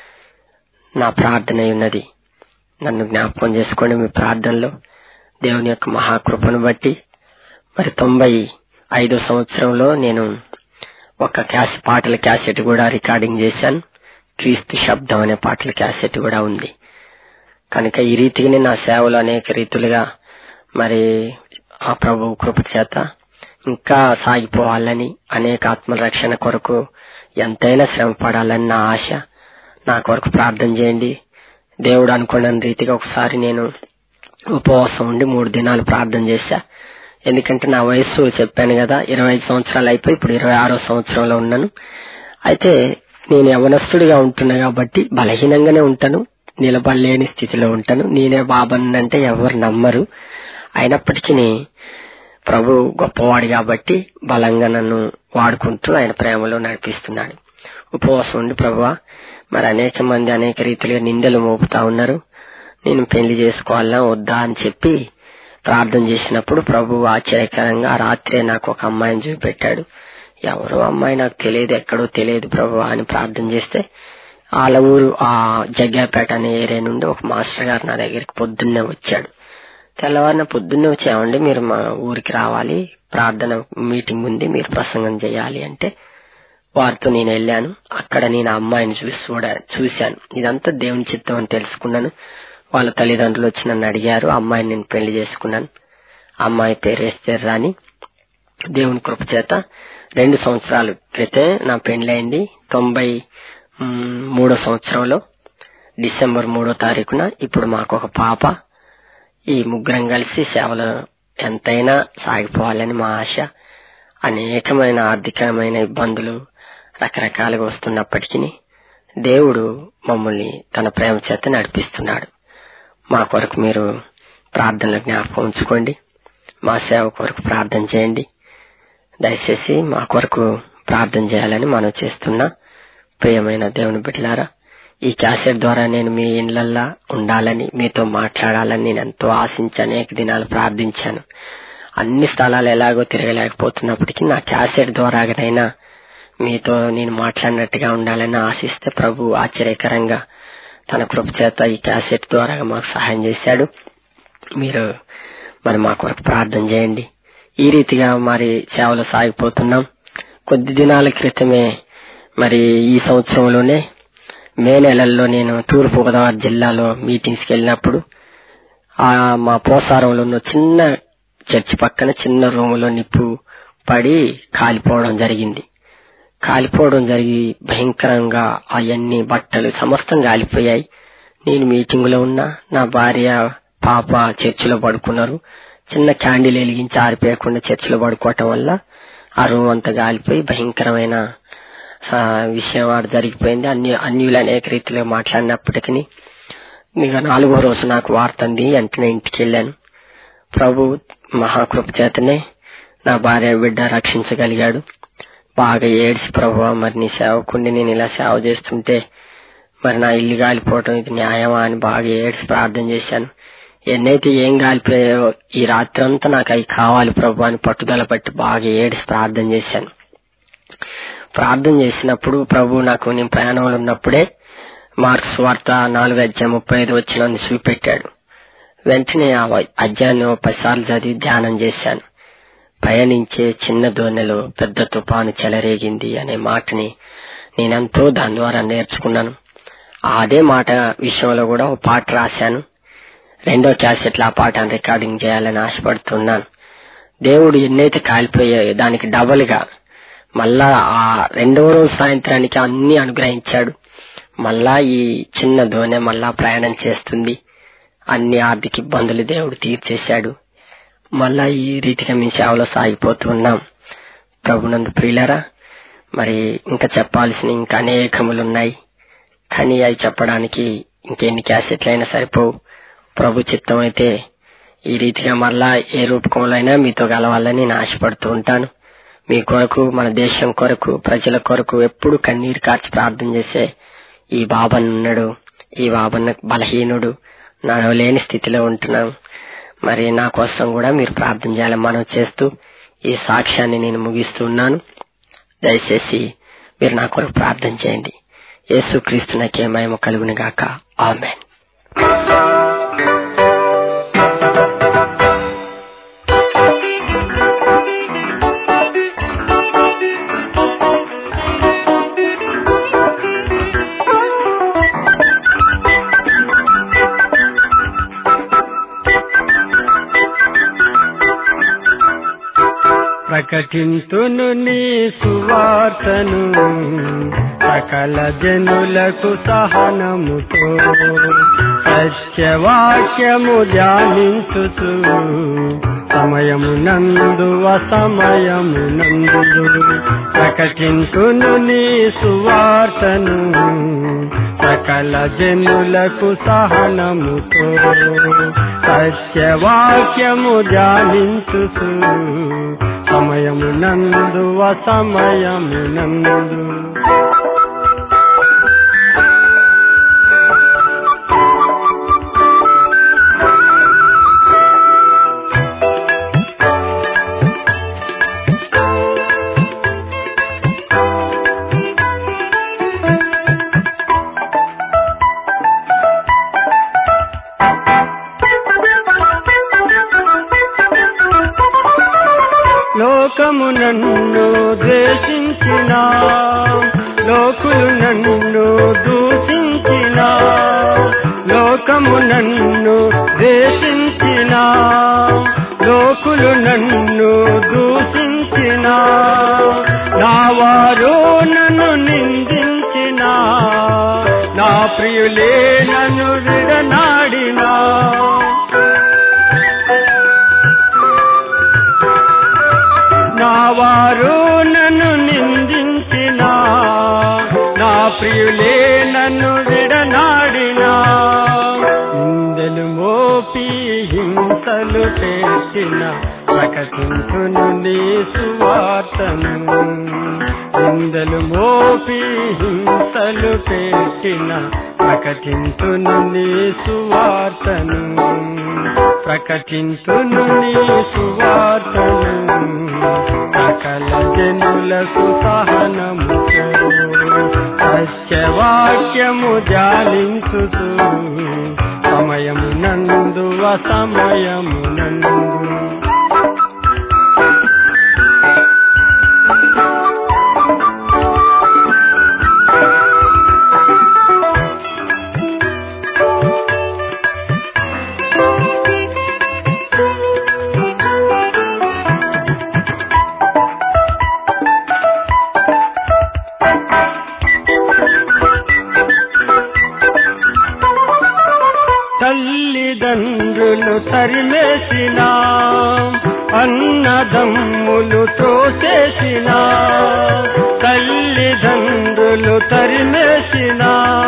నా ప్రార్థన ఉన్నది నన్ను జ్ఞాపకం చేసుకోండి మీ ప్రార్థనలో దేవుని యొక్క మహాకృపను బట్టి మరి తొంభై ఐదో సంవత్సరంలో నేను ఒక క్యాస్ పాటల క్యాసెట్ కూడా రికార్డింగ్ చేశాను క్రీస్తు శబ్దం అనే పాటల క్యాసెట్ కూడా ఉంది కనుక ఈ రీతిగానే నా సేవలు అనేక రీతులుగా మరి ఆ ప్రభు కృప చేత ఇంకా సాగిపోవాలని అనేక ఆత్మల రక్షణ కొరకు ఎంతైనా శ్రమ పడాలని నా ఆశ నా కొరకు ప్రార్థన చేయండి దేవుడు అనుకున్న రీతిగా ఒకసారి నేను ఉపవాసం ఉండి మూడు దినాలు ప్రార్థన చేశా ఎందుకంటే నా వయస్సు చెప్పాను కదా ఇరవై ఐదు సంవత్సరాలు అయిపోయి ఇప్పుడు ఇరవై ఆరో సంవత్సరంలో ఉన్నాను అయితే నేను యవనస్తుడిగా ఉంటున్నా కాబట్టి బలహీనంగానే ఉంటాను నిలబడలేని స్థితిలో ఉంటాను నేనే బాబన్నంటే ఎవరు నమ్మరు అయినప్పటికీ ప్రభు గొప్పవాడు కాబట్టి బలంగా నన్ను వాడుకుంటూ ఆయన ప్రేమలో నడిపిస్తున్నాడు ఉపవాసం ఉండి ప్రభువా మరి అనేక మంది అనేక రీతిలుగా నిందలు మోపుతా ఉన్నారు నేను పెళ్లి చేసుకోవాలా వద్దా అని చెప్పి ప్రార్థన చేసినప్పుడు ప్రభు ఆశ్చర్యకరంగా ఆ రాత్రే నాకు ఒక అమ్మాయిని చూపెట్టాడు ఎవరో అమ్మాయి నాకు తెలియదు ఎక్కడో తెలియదు ప్రభు అని ప్రార్థన చేస్తే వాళ్ళ ఊరు ఆ జగ్గాపేట అనే ఏరియా నుండి ఒక మాస్టర్ గారు నా దగ్గరికి పొద్దున్నే వచ్చాడు తెల్లవారిన పొద్దున్నే వచ్చామండి మీరు మా ఊరికి రావాలి ప్రార్థన మీటింగ్ ఉంది మీరు ప్రసంగం చేయాలి అంటే వారితో నేను వెళ్ళాను అక్కడ నేను ఆ అమ్మాయిని చూసి చూడ చూశాను ఇదంతా దేవుని చిత్తం అని తెలుసుకున్నాను వాళ్ళ తల్లిదండ్రులు వచ్చి నన్ను అడిగారు ఆ అమ్మాయిని నేను పెళ్లి చేసుకున్నాను ఆ అమ్మాయి పేరు ఎస్తేర్ రాని దేవుని కృప చేత రెండు సంవత్సరాల క్రితం నా పెళ్లైంది తొంభై మ్, మూడో సంవత్సరంలో డిసెంబర్ మూడో తారీఖున ఇప్పుడు మాకు ఒక పాప ఈ ముగ్గురం కలిసి సేవలు ఎంతైనా సాగిపోవాలని మా ఆశ అనేకమైన ఆర్థికమైన ఇబ్బందులు రకరకాలుగా వస్తున్నప్పటికీ దేవుడు మమ్మల్ని తన ప్రేమ చేత నడిపిస్తున్నాడు మా కొరకు మీరు ప్రార్థనలు జ్ఞాపకం ఉంచుకోండి మా సేవ కొరకు ప్రార్థన చేయండి దయచేసి మా కొరకు ప్రార్థన చేయాలని మనం చేస్తున్నా ప్రియమైన దేవుని బిడ్డలారా ఈ క్యాసెట్ ద్వారా నేను మీ ఇళ్లల్లా ఉండాలని మీతో మాట్లాడాలని నేను ఎంతో ఆశించి అనేక దినాలు ప్రార్థించాను అన్ని స్థలాలు ఎలాగో తిరగలేకపోతున్నప్పటికీ నా క్యాసెట్ ద్వారానైనా మీతో నేను మాట్లాడినట్టుగా ఉండాలని ఆశిస్తే ప్రభు ఆశ్చర్యకరంగా తన కృప చేత ఈ క్యాసెట్ ద్వారా మాకు సహాయం చేశాడు మీరు మరి మా కొరకు ప్రార్థన చేయండి ఈ రీతిగా మరి సేవలు సాగిపోతున్నాం కొద్ది దినాల క్రితమే మరి ఈ సంవత్సరంలోనే మే నెలల్లో నేను తూర్పు గోదావరి జిల్లాలో మీటింగ్స్కి వెళ్ళినప్పుడు ఆ మా పోసారంలో ఉన్న చిన్న చర్చి పక్కన చిన్న రూములో నిప్పు పడి కాలిపోవడం జరిగింది కాలిపోవడం జరిగి భయంకరంగా అవన్నీ బట్టలు సమస్తం కాలిపోయాయి నేను మీటింగ్ లో ఉన్నా నా భార్య పాప చర్చిలో పడుకున్నారు చిన్న క్యాండిల్ వెలిగించి ఆరిపోయకుండా చర్చిలో పడుకోవటం వల్ల ఆ రూమ్ అంతా కాలిపోయి భయంకరమైన ఆ, విషయం వాడు జరిగిపోయింది అన్ని అన్యులు అనేక రీతిలో మాట్లాడినప్పటికీ ఇక నాలుగో రోజు నాకు వార్త అంది వెంటనే ఇంటికి వెళ్ళాను ప్రభు మహాకృప చేతనే నా భార్య బిడ్డ రక్షించగలిగాడు బాగా ఏడ్చి ప్రభు మరి నీ సేవకుని నేను ఇలా సేవ చేస్తుంటే మరి నా ఇల్లు కాలిపోవటం ఇది న్యాయమా అని బాగా ఏడ్చి ప్రార్థన చేశాను ఎన్నైతే ఏం కాలిపోయాయో ఈ రాత్రి అంతా నాకు అవి కావాలి ప్రభు అని పట్టుదల పట్టి బాగా ఏడ్చి ప్రార్థన చేశాను ప్రార్థన చేసినప్పుడు ప్రభు నాకు నేను ప్రయాణంలో ఉన్నప్పుడే మార్క్స్ వార్త నాలుగు అధ్యాయం ముప్పై ఐదు వచ్చిన చూపెట్టాడు వెంటనే ఆ అధ్యాయాన్ని ఓ పదిసార్లు చదివి ధ్యానం చేశాను పయనించే చిన్న దోణిలో పెద్ద తుఫాను చెలరేగింది అనే మాటని నేనెంతో దాని ద్వారా నేర్చుకున్నాను అదే మాట విషయంలో కూడా ఒక పాట రాశాను రెండో క్యాసెట్లో ఆ పాటను రికార్డింగ్ చేయాలని ఆశపడుతున్నాను దేవుడు ఎన్నైతే కాలిపోయాయో దానికి డబల్ గా మళ్ళా ఆ రెండవ రోజు సాయంత్రానికి అన్ని అనుగ్రహించాడు మళ్ళా ఈ చిన్న దోణె మళ్ళా ప్రయాణం చేస్తుంది అన్ని ఆర్థిక ఇబ్బందులు దేవుడు తీర్చేశాడు మళ్ళా ఈ రీతిగా మీ సేవలో సాగిపోతున్నాం ప్రభునందు ప్రియులరా మరి ఇంకా చెప్పాల్సిన ఇంకా అనేకములు ఉన్నాయి కానీ అవి చెప్పడానికి ఇంకెన్ని క్యాసెట్లైనా సరిపోవు ప్రభు చిత్తం అయితే ఈ రీతిగా మళ్ళా ఏ రూపకంలో అయినా మీతో కలవాలని నేను ఆశపడుతూ ఉంటాను మీ కొరకు మన దేశం కొరకు ప్రజల కొరకు ఎప్పుడు కన్నీరు కార్చి ప్రార్థన చేసే ఈ బాబన్ ఉన్నాడు ఈ బాబన్న బలహీనుడు నడవలేని స్థితిలో ఉంటున్నాం మరి నా కోసం కూడా మీరు ప్రార్థన చేయాలని మనం చేస్తూ ఈ సాక్ష్యాన్ని నేను ముగిస్తున్నాను దయచేసి మీరు నా కొరకు ప్రార్థన చేయండి యేసు క్రీస్తునకే మహిమ కలుగుని గాక ఆమెన్ ప్రకటింతును నీ సువార్తను సకల జనులకు సహనముతో సత్యవాక్యము ధ్యానించుతూ సమయము నందు అసమయము నందు ప్రకటింతును నీ సువార్తను సకల జనులకు సహనముతో సత్యవాక్యము ధ్యానించుతూ సమయము నందు అసమయము నందు లోకము నన్ను ద్వేషించిన లోకులు నన్ను దూషించిన లోకము నన్ను ద్వేషించిన లోకులు నన్ను దూషించిన నా వారు నన్ను నిందించిన నా ప్రియులే నన్ను విడనాడినా నా వారు నన్ను నిందించిన నా ప్రియులే నన్ను విడనాడినా నిందలు మోపి హింసలు పెట్టిన ప్రకటించును నీ సువార్తను నిందలు మోపి హింసలు పెట్టిన ప్రకటించును నీ సువార్తను ప్రకటించును నీ సువార్తను సకల జనులకు సహనముతో సత్యవాక్యము ధ్యానించు సమయము నందు అసమయము నందు తల్లిదండ్రులు తరిమేసిన అన్నదమ్ములు తోసేసిన తల్లిదండ్రులు తరిమేసిన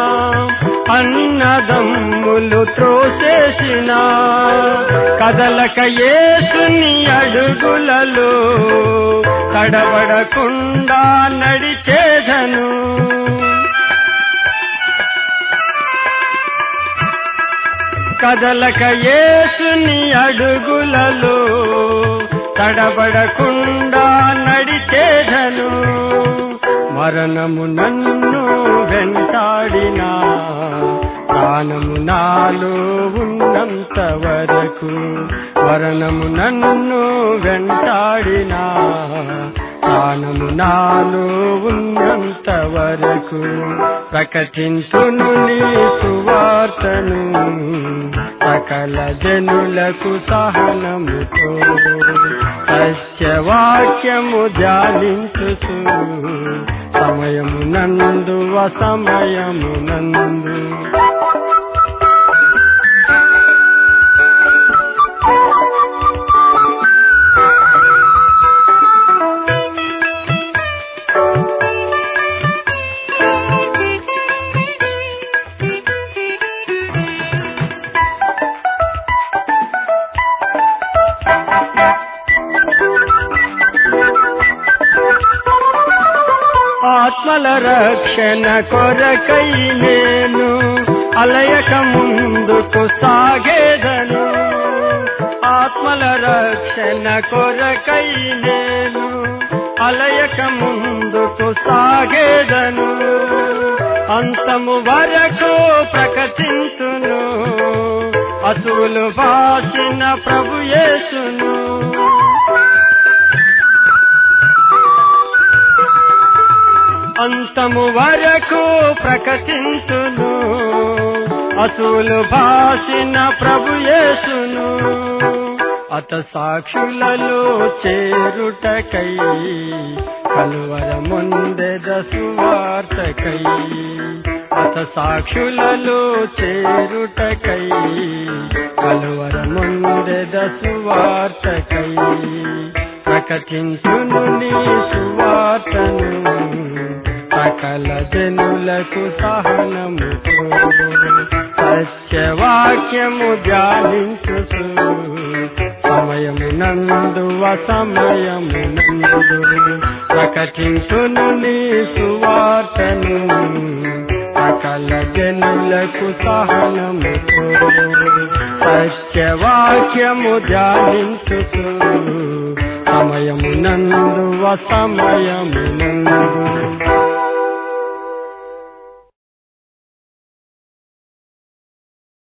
అన్నదమ్ములు త్రోసేసిన కదలక యేసుని అడుగులలో తడబడకుండా నడిచేదను కదలక యేసుని అడుగులలో తడబడకుండా నడిచేదను మరణము నన్ను వెంటాడినా ప్రాణము నాలో ఉన్నంత వరకు మరణము నన్ను వెంటాడినా ప్రాణము నాలో ఉన్నంత వరకు ప్రకటించును నీ సువార్తను సకల జనులకు సహనముతో సత్యవాక్యము ధ్యానించు సమయము నందు అసమయము నందు ఆత్మల రక్షణ కొరకై నేను అలయక ముందుకు సాగేదను ఆత్మల రక్షణ కొరకై నేను అలయక ముందుకు సాగేదను అంతము వరకు ప్రకటించును అసువులు వాసిన ప్రభు యేసును అంతము వరకు ప్రకటించును అసూలు భాసిన ప్రభు యేసును అత సాక్షులలో చేరుటకై కలువర ముందెద సువార్తకై అత సాక్షులలో చేరుటకై కలువర ముందెద సువార్తకై ప్రకటించును నీ సువార్తను సకల జనులకు సహనముతో సత్యవాక్యము ధ్యానించు సమయము నందు అసమయము నందు ప్రకటించును నీ సువార్తను సకల జనులకు సహనముతో సత్యవాక్యము ధ్యానించు సమయము నందు అసమయము నందు